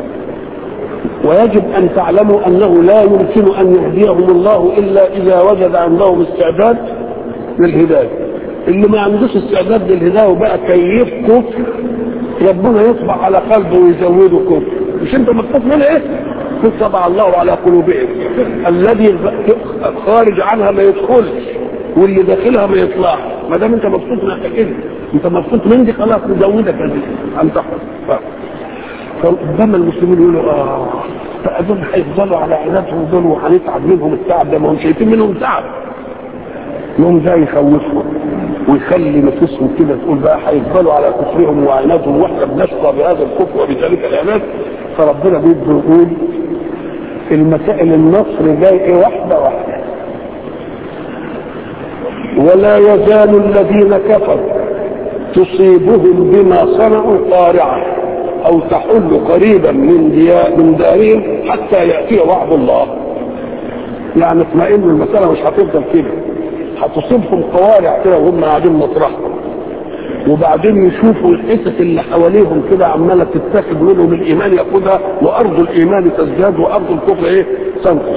ويجب أن تعلموا أنه لا يمكن أن يهديهم الله إلا إذا وجد عندهم استعداد للهداية اللي ما عندوش استعداد للهداية وبقى كيف كفر ربنا يطبع على قلبه ويزوده كفر مش انت مكتوب منها ايه طبع الله على قلوبهم الذي خارج عنها ما يدخلش واللي داخلها ما يطلعش ما دام انت مبسوط من كده انت مبسوط من دي خلاص نزودك انت حر فربما المسلمين يقولوا اه فدول هيفضلوا على عنادهم دول وهنتعب منهم التعب ده ما هم شايفين منهم تعب يوم ده يخوفهم ويخلي نفوسهم كده تقول بقى هيفضلوا على كفرهم وعنادهم واحنا بنشقى بهذا الكفر وبذلك العناد فربنا بيبدو يقول المسائل النصر جاي واحده واحده ولا يزال الذين كفروا تصيبهم بما صنعوا قارعه او تحل قريبا من ديار من دارهم حتى ياتي وعد الله يعني اطمئن المساله مش هتفضل كده هتصيبهم قوارع كده وهم قاعدين مطرحهم وبعدين يشوفوا الحتت اللي حواليهم كده عماله تتاخد منهم الايمان ياخدها وارض الايمان تزداد وارض الكفر ايه تنقص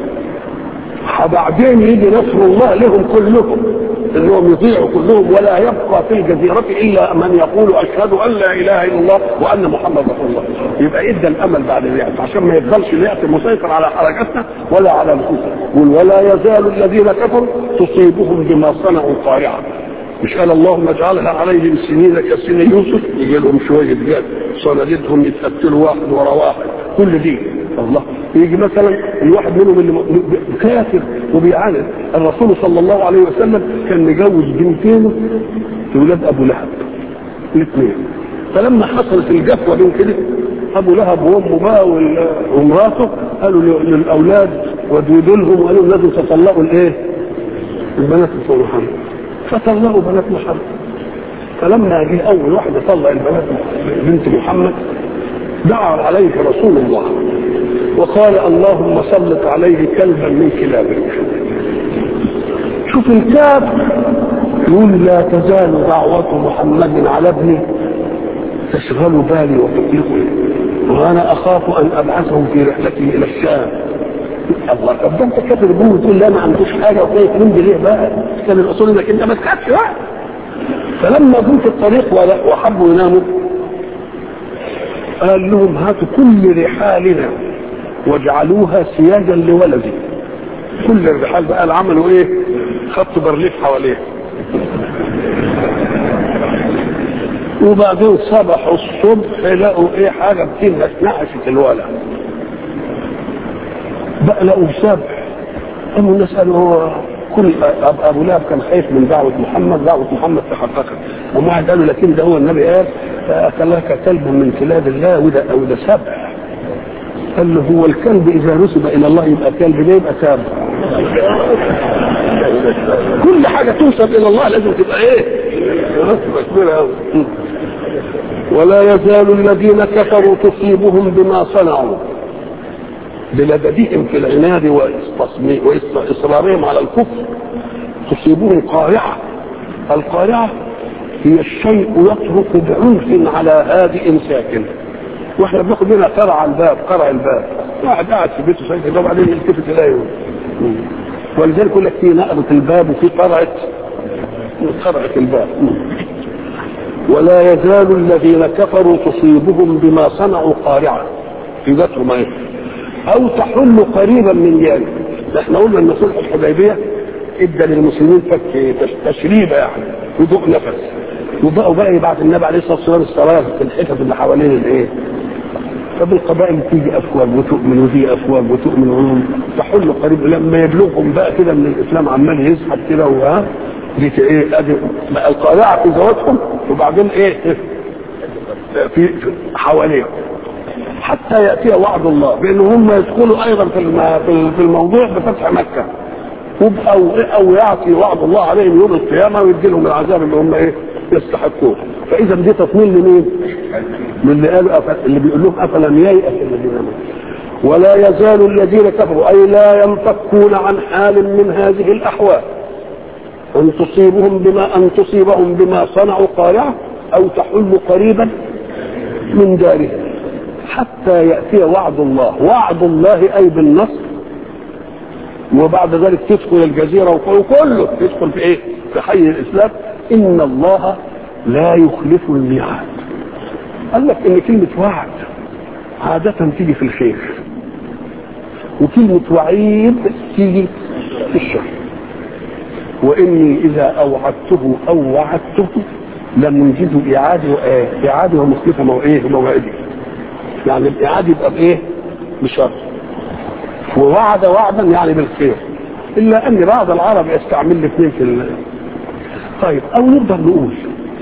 بعدين يجي نصر الله لهم كلهم انهم يضيعوا كلهم ولا يبقى في الجزيرة الا من يقول اشهد ان لا اله الا الله وان محمد رسول الله يبقى ادى الامل بعد ذلك عشان ما يفضلش اليأس مسيطر على حركتنا ولا على نفوسنا قل ولا يزال الذين كفروا تصيبهم بما صنعوا قارعة مش قال اللهم اجعلها عليهم سنين كسن يوسف يجي لهم شويه جاد صناديدهم يتقتلوا واحد ورا واحد كل دي الله يجي مثلا الواحد منهم اللي كافر وبيعاند الرسول صلى الله عليه وسلم كان مجوز بنتين ولاد ابو لهب الاثنين فلما حصلت الجفوه بين كده ابو لهب وامه بقى ومراته قالوا للاولاد ودودوا لهم وقالوا لازم تطلقوا الايه؟ البنات بتوع محمد فطلقوا بنات محمد فلما جه اول واحد يطلق البنات بنت محمد دعا عليه رسول الله وقال اللهم سلط عليه كلبا من كلابك شوف الكاب يقول لا تزال دعوة محمد على ابني تشغل بالي وتقلقني وانا اخاف ان ابعثه في رحلته الى الشام الله طب ده انت كاتب ابوه وتقول لا ما عندوش حاجه وخايف من دي ليه بقى؟ كان الاصول انك انت ما تخافش بقى فلما جم في الطريق وحبوا يناموا قال لهم هاتوا كل رحالنا واجعلوها سياجا لولدي كل الرحال بقى عملوا ايه خطوا برليف حواليه وبعدين صبحوا الصبح لقوا ايه حاجه بتنهش نقشت الولد بقى لقوا سبح قاموا الناس قالوا هو كل ابو لهب كان خايف من دعوه محمد دعوه محمد تحققت وما واحد قالوا لكن ده هو النبي قال اكلك كلب من كلاب الله وده او ده سبح قال له هو الكلب اذا نسب الى الله يبقى كلب ده يبقى سبح كل حاجه تنسب الى الله لازم تبقى ايه؟ تبقى كبيره قوي ولا يزال الذين كفروا تصيبهم بما صنعوا بلددهم في العناد واصرارهم على الكفر تصيبهم قارعه القارعه هي الشيء يترك بعنف على هادئ ساكن واحنا بناخد منها قرع الباب قرع الباب واحد قاعد في بيته ساكن ده وبعدين يلتفت اليه ولذلك يقول لك في نقبه الباب وفي قرعه قرعه الباب ولا يزال الذين كفروا تصيبهم بما صنعوا قارعه في ذاتهم ايه او تحل قريبا من ذلك احنا قلنا ان صلح الحديبيه ادى للمسلمين فك تشريبه يعني وضوء نفس وبقوا بقى بعد النبي عليه الصلاه والسلام الصلاه في الحتت اللي حوالين الايه فبالقبائل تيجي افواج وتؤمن ودي افواج وتؤمن وهم تحل قريب لما يبلغهم بقى كده من الاسلام عمال يزحف كده وها دي ايه ادي بقى القارعه في ذواتهم وبعدين ايه في حواليهم حتى ياتي وعد الله بان هم يدخلوا ايضا في في الموضوع بفتح مكه او او يعطي وعد الله عليهم يوم القيامه ويدي لهم العذاب اللي هم ايه يستحقوه فاذا دي تطمين لمين؟ من اللي قالوا أفل... اللي بيقول لهم افلم ييأس الذين امنوا ولا يزال الذين كفروا اي لا ينفكون عن حال من هذه الاحوال ان تصيبهم بما ان تصيبهم بما صنعوا قارعه او تحل قريبا من دارهم حتى ياتي وعد الله وعد الله اي بالنصر وبعد ذلك تدخل الجزيره وكله يدخل في ايه في حي الاسلام ان الله لا يخلف الميعاد قال لك ان كلمه وعد عاده تيجي في الخير وكلمه وعيد تيجي في الشر واني اذا اوعدته او وعدته لم ينجزه اعاده اعاده ومخلفه موعده موعده يعني الاعاده يبقى بايه؟ بشر ووعد وعدا يعني بالخير الا ان بعض العرب يستعمل الاثنين في ال... طيب او نقدر نقول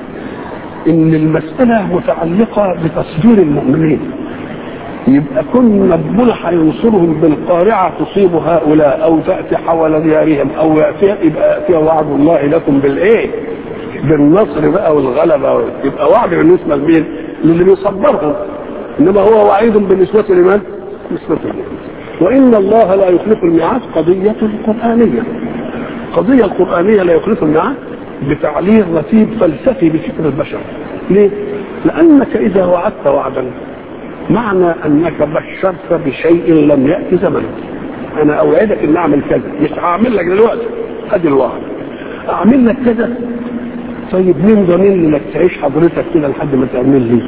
ان المساله متعلقه بتصدير المؤمنين يبقى كل ربنا هينصرهم بالقارعه تصيب هؤلاء او تاتي حول ديارهم او ياتي يبقى ياتي وعد الله لكم بالايه؟ بالنصر بقى والغلبه يبقى وعد بالنسبه لمين؟ للي بيصبرهم انما هو وعيد بالنسبه لمن؟ بالنسبه لمن؟ وان الله لا يخلف الميعاد قضيه قرانيه القضيه القرانيه لا يخلف الميعاد بتعليل رتيب فلسفي بفكر البشر ليه؟ لانك اذا وعدت وعدا معنى انك بشرت بشيء لم ياتي زمنه انا اوعدك ان اعمل كذا مش هعمل لك دلوقتي ادي الوعد اعمل لك كذا طيب مين ضامن انك تعيش حضرتك كده لحد ما تعمل لي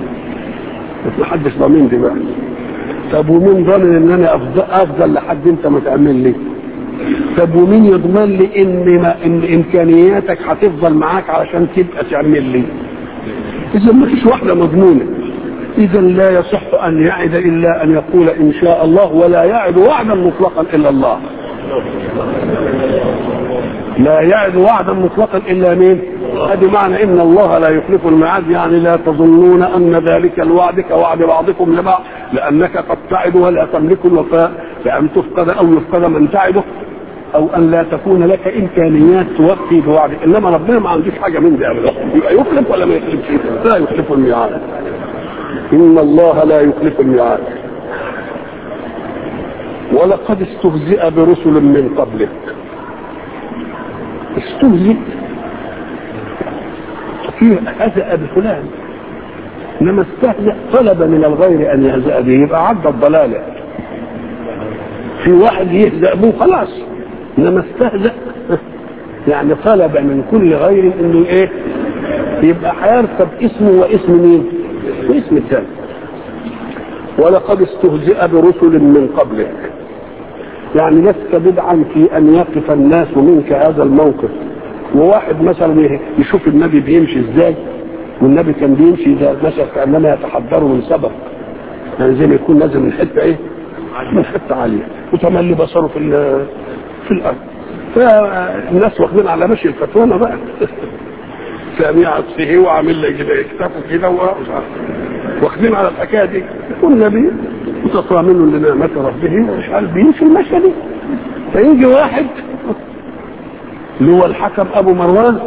ما حدش ضامن دي بقى طب ومين ضامن ان انا افضل, افضل لحد انت ما تعمل لي طب ومين يضمن لي ان ما ان امكانياتك هتفضل معاك علشان تبقى تعمل لي اذا ما فيش واحده مضمونه اذا لا يصح ان يعد الا ان يقول ان شاء الله ولا يعد وعدا مطلقا الا الله لا يعد وعدا مطلقا الا مين هذه معنى ان الله لا يخلف الميعاد يعني لا تظنون ان ذلك الوعد كوعد بعضكم لبعض لانك قد تعد ولا تملك الوفاء بان تفقد او يفقد من تعده او ان لا تكون لك امكانيات توفي بوعدك انما ربنا ما عندوش حاجه من دي ابدا يبقى يخلف ولا ما يخلفش لا يخلف الميعاد ان الله لا يخلف الميعاد ولقد استهزئ برسل من قبلك استهزئ فيه هزأ بفلان انما استهزأ طلب من الغير ان يهزأ به يبقى عدى الضلاله في واحد يهزأ به خلاص انما استهزأ يعني طلب من كل غير انه ايه يبقى هيركب اسمه واسم مين واسم الثاني ولقد استهزئ برسل من قبلك يعني لست بدعا في ان يقف الناس منك هذا الموقف وواحد مثلا يشوف النبي بيمشي ازاي والنبي كان بيمشي اذا مشى كانما يتحضر من سبق يعني زي ما يكون نازل من حته ايه من حته عاليه وتملي بصره في في الارض فالناس واخدين على مشي الفتوانه بقى سامي عطفه وعامل لك كده اكتافه كده واخدين على الحكايه دي والنبي متطامن لنعمة ربه ومش عارف بيمشي المشي دي فيجي واحد اللي هو الحكم ابو مروان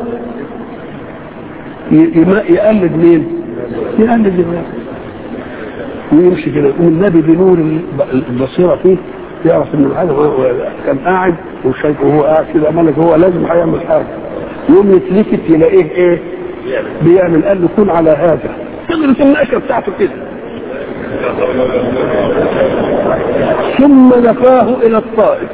يقلد مين؟ يقلد الناس ويمشي كده والنبي بنور البصيره فيه يعرف ان هذا كان قاعد وشايفه وهو قاعد كده ملك هو لازم هيعمل حاجه يوم يتلفت يلاقيه ايه؟ بيعمل قال له كن على هذا تغرس النشره بتاعته كده ثم نفاه الى الطائف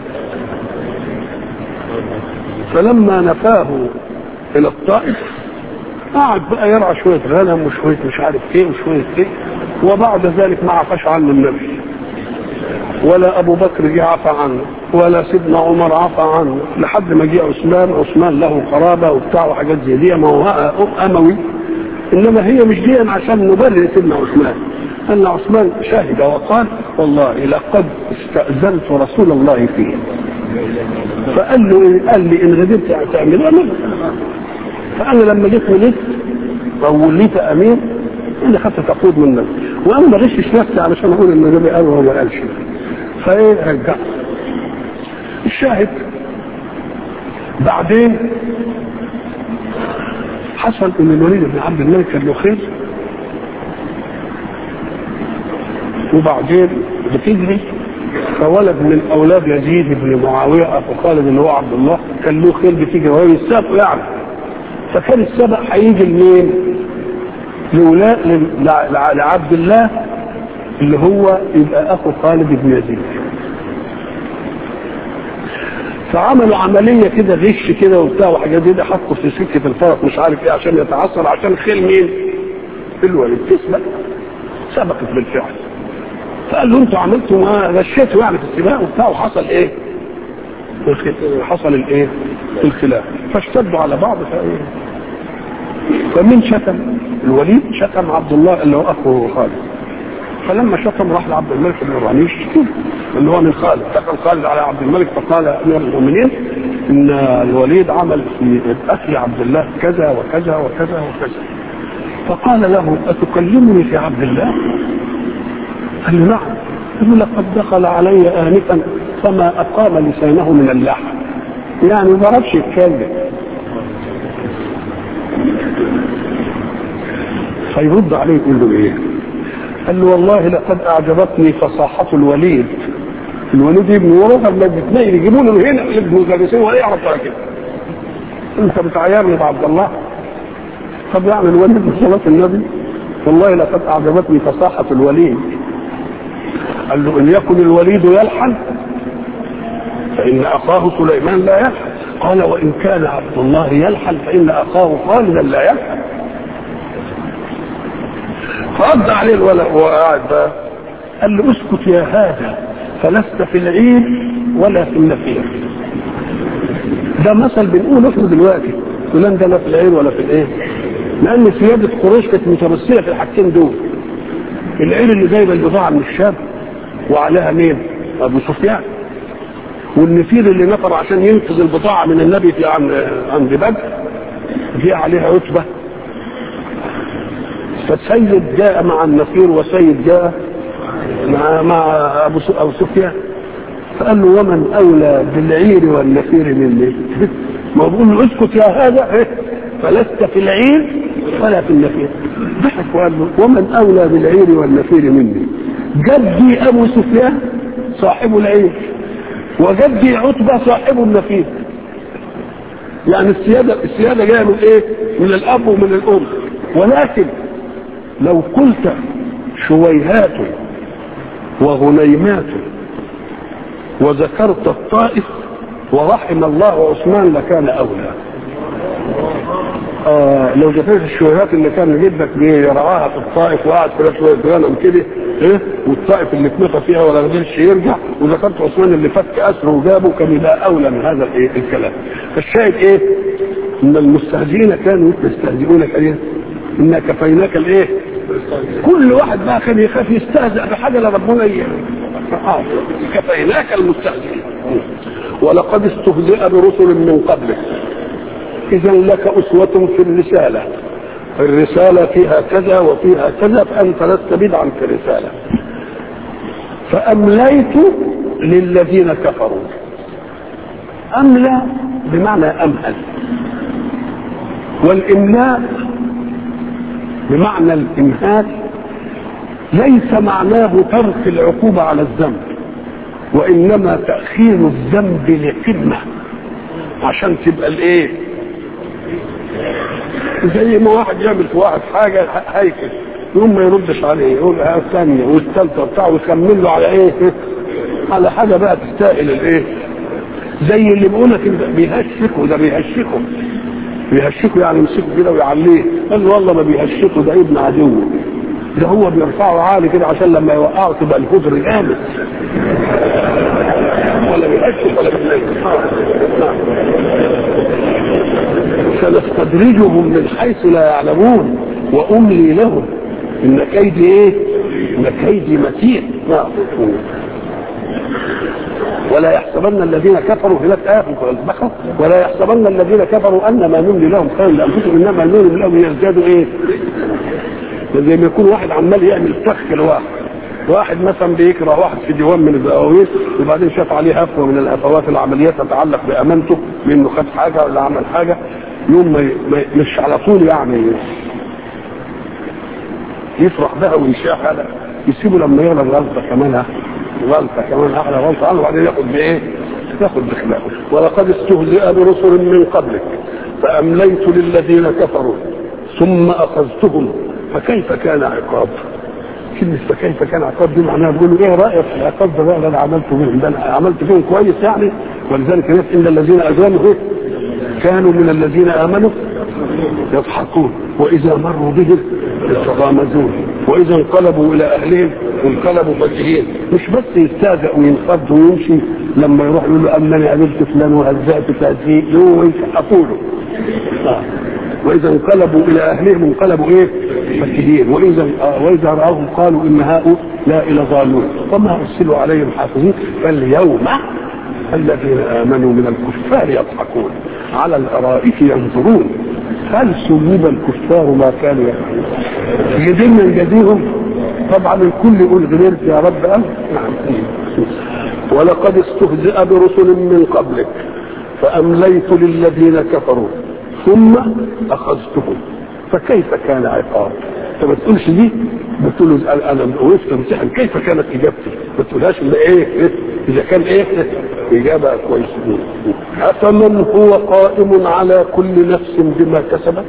فلما نفاه الى الطائف قعد بقى يرعى شويه غنم وشويه مش عارف ايه وشويه ايه وبعد ذلك ما عفاش عنه النبي ولا ابو بكر جه عفى عنه ولا سيدنا عمر عفى عنه لحد ما جه عثمان عثمان له قرابه وبتاع وحاجات زي دي ما هو اموي انما هي مش دي عشان نبرر سيدنا عثمان ان عثمان شهد وقال والله لقد استاذنت رسول الله فيه فقال له قال لي ان غدرت تعمل اعمل فانا لما جيت ولدت او وليت امير اللي خدت تقود من نفسي وانا ما غشش نفسي علشان اقول ان النبي قال وهو ما قالش فايه رجعت الشاهد بعدين حصل ان الوليد بن عبد الملك كان له خير وبعدين بتجري فولد من اولاد يزيد بن معاويه اخو خالد اللي هو عبد الله كان له خير بتيجي وهو السبق يعني فكان السبق هيجي لمين؟ لولاء لعبد الله اللي هو يبقى اخو خالد بن يزيد فعملوا عملية كده غش كده وبتاع وحاجات دي حطوا في سكة الفرق مش عارف ايه عشان يتعثر عشان خيل مين؟ الولد تسبق سبقت بالفعل فقال له انتوا عملتوا ما غشيتوا يعني في السباق وبتاع وحصل ايه؟ حصل الايه؟ الخلاف فاشتدوا على بعض فايه؟ فمين شتم؟ الوليد شتم عبد الله اللي هو اخو خالد فلما شتم راح لعبد الملك بن مروان يشتم اللي هو من خالد دخل خالد على عبد الملك فقال امير المؤمنين ان الوليد عمل في اخي عبد الله كذا وكذا وكذا وكذا فقال له اتكلمني في عبد الله؟ قال له نعم قال له لقد دخل علي انفا فما اقام لسانه من اللحم يعني ما ضربش يتكلم فيرد عليه يقول له ايه؟ قال له والله لقد اعجبتني فصاحة الوليد الوليد ابن ورقه لما الاثنين يجيبوا له هنا ابن مدرسين ولا يعرف ولا كده انت بتعيرني بعبد الله طب يعني الوليد من صلاة النبي والله لقد اعجبتني فصاحة الوليد قال له ان يكن الوليد يلحن فان اخاه سليمان لا يلحن قال وان كان عبد الله يلحن فان اخاه خالدا لا يلحن فرد عليه الولد وهو قاعد بقى قال له اسكت يا هذا فلست في العيد ولا في النفير ده مثل بنقوله احنا دلوقتي فلان ده لا في العيد ولا في الايه لان سياده قريش كانت متمثله في الحاجتين دول العير اللي جايبه البضاعه من الشام وعليها مين؟ ابو سفيان والنفير اللي نفر عشان ينقذ البضاعه من النبي في عند عند بدر دي عليها عتبه فسيد جاء مع النفير وسيد جاء مع مع ابو ابو سفيان فقال له ومن اولى بالعير والنفير مني ما بقول له اسكت يا هذا فلست في العير ولا في النفير ضحك وقال له ومن اولى بالعير والنفير مني جدي ابو سفيان صاحب العيش وجدي عتبة صاحب النفيس يعني السيادة السيادة جاية من ايه؟ من الأب ومن الأم ولكن لو قلت شويهات وغنيمات وذكرت الطائف ورحم الله عثمان لكان أولى آه لو ذكرت الشويهات اللي كان جدك بيرعاها في الطائف وقعد في شويه غنم كده ايه والطائف اللي اتنفى فيها ولا قدرش يرجع وذكرت عثمان اللي فك اسره وجابه كان يبقى اولى من هذا الايه الكلام فالشاهد ايه؟ ان المستهزئين كانوا يستهزئونك ايه؟ انا كفيناك الايه؟ كل واحد بقى كان يخاف يستهزأ بحاجه لربنا اه كفيناك المستهزئين ولقد استهزئ برسل من قبلك اذا لك اسوه في الرساله الرساله فيها كذا وفيها كذا فانت لست بدعا في الرساله فامليت للذين كفروا املى بمعنى امهل والاملاء بمعنى الامهال ليس معناه ترك العقوبه على الذنب وانما تاخير الذنب لقمه عشان تبقى الايه زي ما واحد يعمل في واحد حاجه هيكل يقوم ما يردش عليه يقول ها الثانيه والثالثه بتاعه ويكمل له على ايه؟ على حاجه بقى تستاهل الايه؟ زي اللي بيقول لك بيهشكوا ده بيهشكوا بيهشكوا يعني يمسكوا كده ويعليه قال له والله ما بيهشكوا ده ابن عدوه ده هو بيرفعه عالي كده عشان لما يوقعه تبقى الكفر جامد ولا بيهشك ولا بيهشك سنستدرجهم من حيث لا يعلمون واملي لهم ان كيدي ايه؟ ان كيدي متين نعم ولا يحسبن الذين كفروا في نفس آية البقرة ولا يحسبن الذين كفروا أن ما نملي لهم خير لأنفسهم إنما نملي لهم ليزدادوا إيه؟ زي ما يكون واحد عمال يعمل فخ لواحد واحد مثلا بيكره واحد في ديوان من الدواويس وبعدين شاف عليه هفوه من الهفوات العمليات تتعلق بامانته بانه خد حاجه ولا عمل حاجه يوم ما مش على طول يعني يفرح بها ويشاح هذا يسيبه لما يغلط غلطه كمان غلطه كمان اعلى غلطه عنه وبعدين ياخد بايه؟ ياخد بخلافه ولقد استهزئ برسل من قبلك فامليت للذين كفروا ثم اخذتهم فكيف كان عقاب؟ كلمة فكيف كان عقاب دي معناها بيقولوا ايه رايك في العقاب ده بقى اللي انا عملته بيهم ده انا عملت فيهم كويس يعني ولذلك الناس ان الذين اجرموا ايه؟ كانوا من الذين امنوا يضحكون واذا مروا بهم يتغامزون واذا انقلبوا الى اهلهم انقلبوا فكهين مش بس يستهزأ وينفض ويمشي لما يروح يقول له اما انا قابلت فلان وهزأت تهزيء يوم يسقفوا له آه. واذا انقلبوا الى اهلهم انقلبوا ايه؟ فكهين واذا آه واذا راوهم قالوا ان هؤلاء لضالون وما ارسلوا عليهم حافظين فاليوم الذين امنوا من الكفار يضحكون على الارائك ينظرون هل سلب الكفار ما كانوا يفعلون يدين من جديهم طبعا الكل يقول غيرت يا رب أم نعم ولقد استهزئ برسل من قبلك فامليت للذين كفروا ثم اخذتهم فكيف كان عقاب انت ما تقولش دي بتقول له انا وقفت امتحن كيف كانت اجابتي ما تقولهاش الا ايه اذا كان ايه اجابه كويسه افمن هو قائم على كل نفس بما كسبت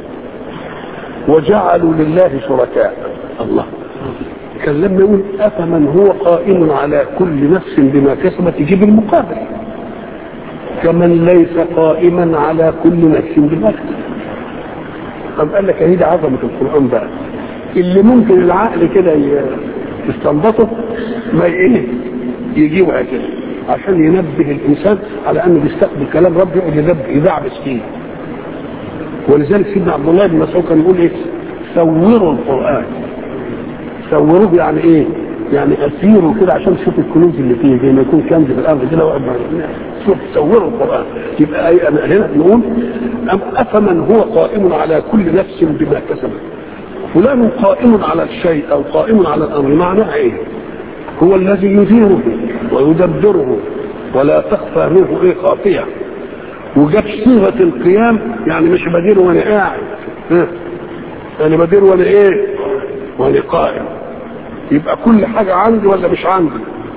وجعلوا لله شركاء الله كان لما يقول افمن هو قائم على كل نفس بما كسبت يجيب المقابل كمن ليس قائما على كل نفس بما كسبت طب قال لك هي عظمه القران بقى اللي ممكن العقل كده يستنبطه ما ايه يجيبها كده عشان ينبه الانسان على انه بيستقبل كلام ربه يقعد يدعبس فيه ولذلك سيدنا عبد الله بن مسعود كان يقول ايه صوروا القران صوروه يعني ايه يعني اسيروا كده عشان تشوف الكنوز اللي فيه زي ما يكون كنز في الارض كده واقف شوف صوروا القران يبقى أي أنا هنا نقول أم افمن هو قائم على كل نفس بما كسبت فلان قائم على الشيء او قائم على الامر معناه ايه هو الذي يديره ويدبره ولا تخفى منه ايه خافيه وجاب صيغه القيام يعني مش بدير وانا قاعد يعني بدير وانا ايه وانا قائم يبقى كل حاجه عندي ولا مش عندي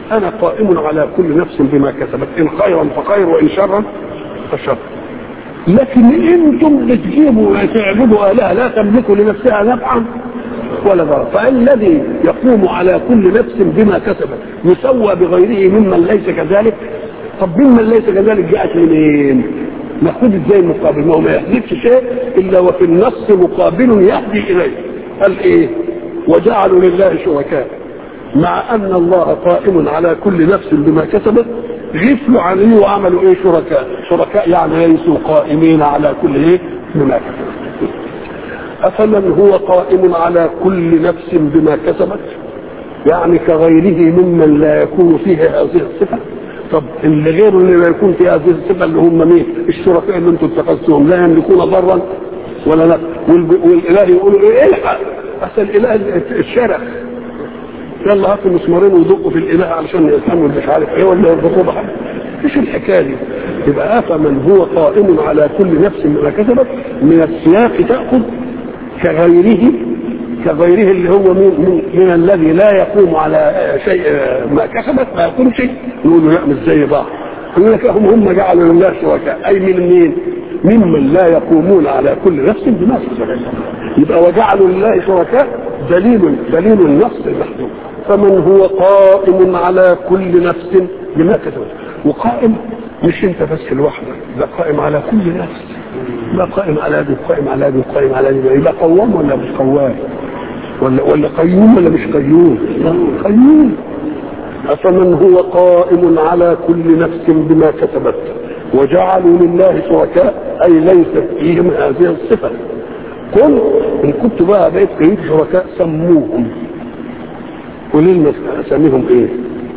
انا قائم على كل نفس بما كسبت ان خيرا فخير وان شرا فشر لكن انتم بتجيبوا تعبدوا الهه لا تملكوا لنفسها نفعا ولا ضرر فالذي يقوم على كل نفس بما كسبت يسوى بغيره ممن ليس كذلك طب ممن ليس كذلك جاءت منين؟ ناخد ازاي المقابل؟ ما هو ما يحدثش شيء الا وفي النص مقابل يهدي اليه. قال ايه؟ وجعلوا لله شركاء مع ان الله قائم على كل نفس بما كسبت غفلوا عليه وعملوا ايه شركاء شركاء يعني ليسوا قائمين على كل ايه بما كسبت افمن هو قائم على كل نفس بما كسبت يعني كغيره ممن لا يكون فيه هذه الصفه طب اللي غيره اللي لا يكون فيه هذه الصفه اللي هم مين الشركاء اللي انتم اتخذتهم لا يملكون ضرا ولا نفع والاله يقولوا ايه الحق اصل الاله الشرف يلا هاتوا مسمارين ويدقوا في الاله علشان يفهموا مش عارف ايه ولا يربطوه بحاجه ايش الحكايه دي؟ يبقى افمن هو قائم على كل نفس بما كسبت من السياق تاخذ كغيره كغيره اللي هو من, من, من الذي لا يقوم على شيء ما كسبت ما يقوم شيء نقول له لا مش زي بعض يقول لك هم هم جعلوا لله شركاء اي من مين؟ ممن لا يقومون على كل نفس بما كسبت يبقى وجعلوا لله شركاء دليل دليل النص المحدود فمن هو قائم على كل نفس بما كسبت وقائم مش انت بس لوحدك ده قائم على كل نفس لا قائم على دي قائم على دي قائم على دي يبقى قوام ولا مش قوام ولا ولا قيوم ولا مش قيوم قيوم أفمن هو قائم على كل نفس بما كسبت وجعلوا لله شركاء أي ليست فيهم هذه الصفة قل إن كنت بقى بقيت كيف شركاء سموهم قولوا لنا أساميهم إيه؟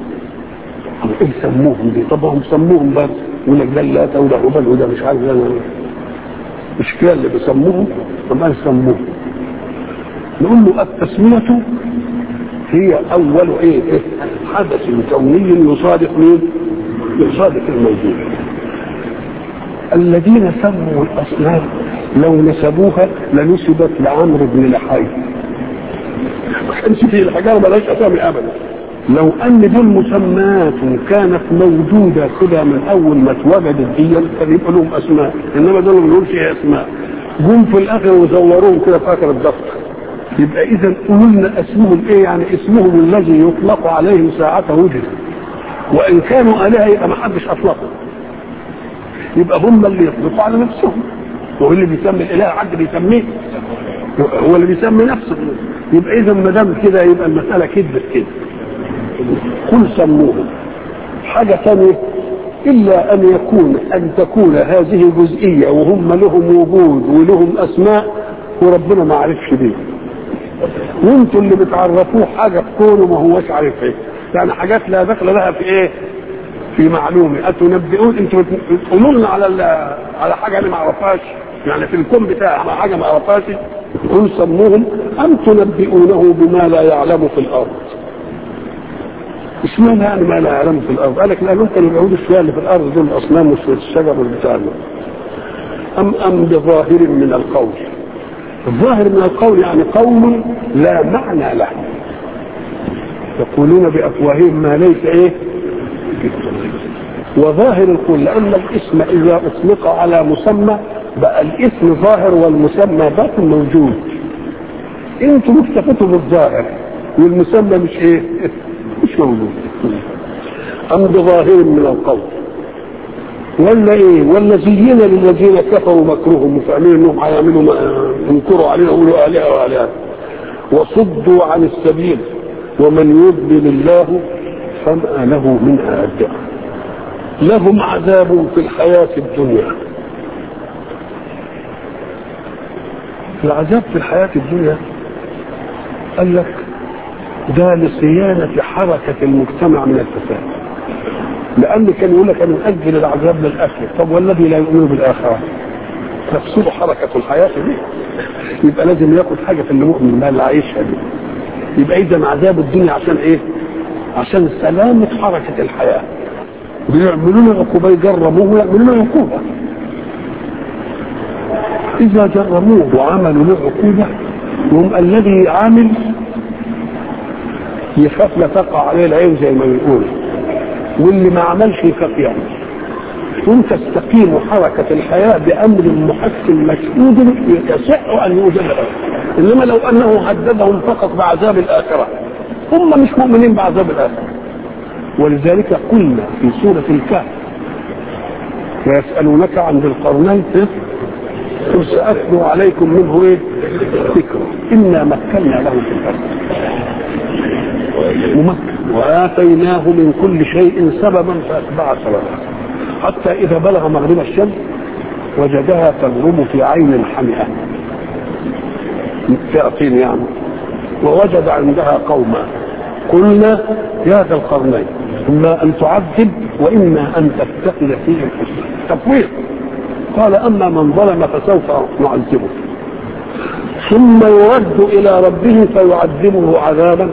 إيه سموهم دي؟ طب هم سموهم بس يقول لك ده اللات وده هبل وده مش عارف ده مش كده اللي بيسموهم طب ما يسموهم نقول له التسمية هي أول إيه؟ إيه؟ حدث كوني يصادق مين؟ يصادق الموجود الذين سموا الأصنام لو نسبوها لنسبت لعمرو بن لحي ما كانش فيه الحجارة ملاش أسامي أبدا لو أن دول مسمات كانت موجودة كده من أول ما اتوجدت دي كان يبقى لهم أسماء إنما دول ما بيقولوش إيه أسماء جم في الآخر وزوروهم كده فاكر الدفتر يبقى إذا قولوا لنا اسمهم إيه يعني اسمهم الذي يطلق عليهم ساعة وجد وإن كانوا آلهة يبقى ما حدش أطلقهم يبقى هم اللي يطلقوا على نفسهم هو اللي بيسمي الاله حد بيسميه هو اللي بيسمي نفسه يبقى اذا ما دام كده يبقى المساله كذبت كده قل سموه حاجه ثانيه الا ان يكون ان تكون هذه جزئيه وهم لهم وجود ولهم اسماء وربنا ما عرفش بيه وانتوا اللي بتعرفوه حاجه في كونه ما هوش عارف ايه يعني حاجات لا دخل لها في ايه في معلومه اتنبئون انتوا بتقولوا لنا على على حاجه انا ما اعرفهاش يعني في الكون بتاعي على حاجه ما اعرفهاش قل سموهم ام تنبئونه بما لا يعلم في الارض اشمعنى يعني ما لا يعلم في الارض؟ قال لك لا ممكن اليهود الشويه اللي في الارض دول الاصنام والشجر والبتاع ام ام بظاهر من القول الظاهر من القول يعني قول لا معنى له يقولون بافواههم ما ليس ايه وظاهر القول لان الاسم اذا اطلق على مسمى بقى الاسم ظاهر والمسمى باطن موجود انتم اكتفيتوا بالظاهر والمسمى مش ايه مش موجود ام بظاهر من القول ولا ايه ولا زين للذين كفروا مكرهم وفاهمين انهم هيعملوا ينكروا علينا ويقولوا الهه والهه وصدوا عن السبيل ومن يضلل الله فما له من هاد لهم عذاب في الحياة الدنيا العذاب في الحياة الدنيا قال لك ده لصيانة حركة المجتمع من الفساد لأن كان يقول لك أنا نأجل العذاب للآخرة طب والذي لا يؤمن بالآخرة تفسد حركة الحياة دي يبقى لازم ياخد حاجة في المؤمن ما اللي عايشها دي يبقى إذا عذاب الدنيا عشان إيه؟ عشان سلامة حركة الحياة بيعملون عقوبة يجرموه ويعملون عقوبة إذا جرموه وعملوا له عقوبة يوم الذي عامل يخاف لا تقع عليه العين زي ما بيقول واللي ما عملش يخاف يعمل ثم تستقيم حركة الحياة بأمر محكم مشهود يصح أن يوجد له إنما لو أنه هددهم فقط بعذاب الآخرة هم مش مؤمنين بعذاب الآخرة ولذلك قلنا في سورة الكهف ويسألونك عن ذي القرنين قل سأتلو عليكم منه ايه؟ ذكر إنا مكنا له في الأرض ممكن وآتيناه من كل شيء سببا فأتبع سببا حتى إذا بلغ مغرب الشمس وجدها تغرب في عين حمئة فئتين يعني ووجد عندها قوما قلنا يا ذا القرنين إما أن تعذب وإما أن تتخذ فيهم حسنا تفويض قال أما من ظلم فسوف نعذبه ثم يرد إلى ربه فيعذبه عذابا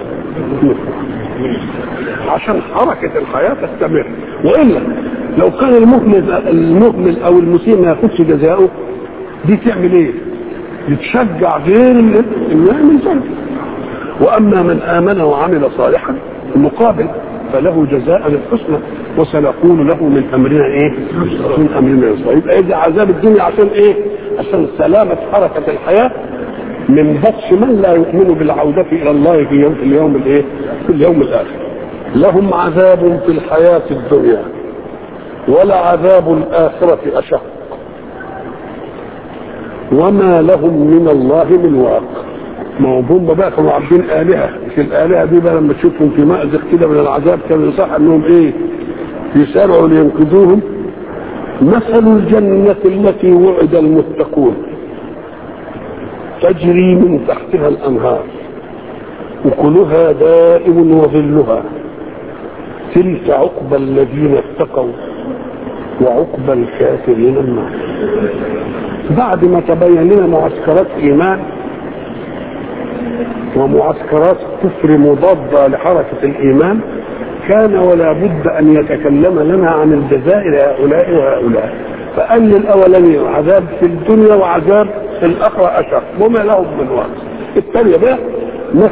عشان حركة الحياة تستمر وإلا لو كان المهمل المهمل أو المسيء ما ياخدش جزاؤه دي تعمل إيه؟ يتشجع غير اللي يعمل ذنب وأما من آمن وعمل صالحا المقابل فله جزاء الحسنى وسنقول له من امرنا ايه؟ من امرنا يسرا يبقى يجي عذاب الدنيا عشان ايه؟ عشان سلامه حركه الحياه من بطش من لا يؤمن بالعوده الى الله في يوم في اليوم الايه؟ في اليوم الاخر. لهم عذاب في الحياه الدنيا ولعذاب الاخره اشق وما لهم من الله من واق ما هو هم بقى كانوا عابدين آلهة مش الآلهة دي بقى لما تشوفهم في مأزق كده من العذاب كان يصح انهم ايه يسارعوا لينقذوهم مثل الجنة التي وعد المتقون تجري من تحتها الأنهار أكلها دائم وظلها تلك عقبى الذين اتقوا وعقبى الكافرين النار بعد ما تبين لنا معسكرات إيمان ومعسكرات كفر مضادة لحركة الإيمان كان ولا بد أن يتكلم لنا عن الجزاء لهؤلاء وهؤلاء فقال للأولاني عذاب في الدنيا وعذاب في الآخرة أشق وما لهم من وقت الثانية بقى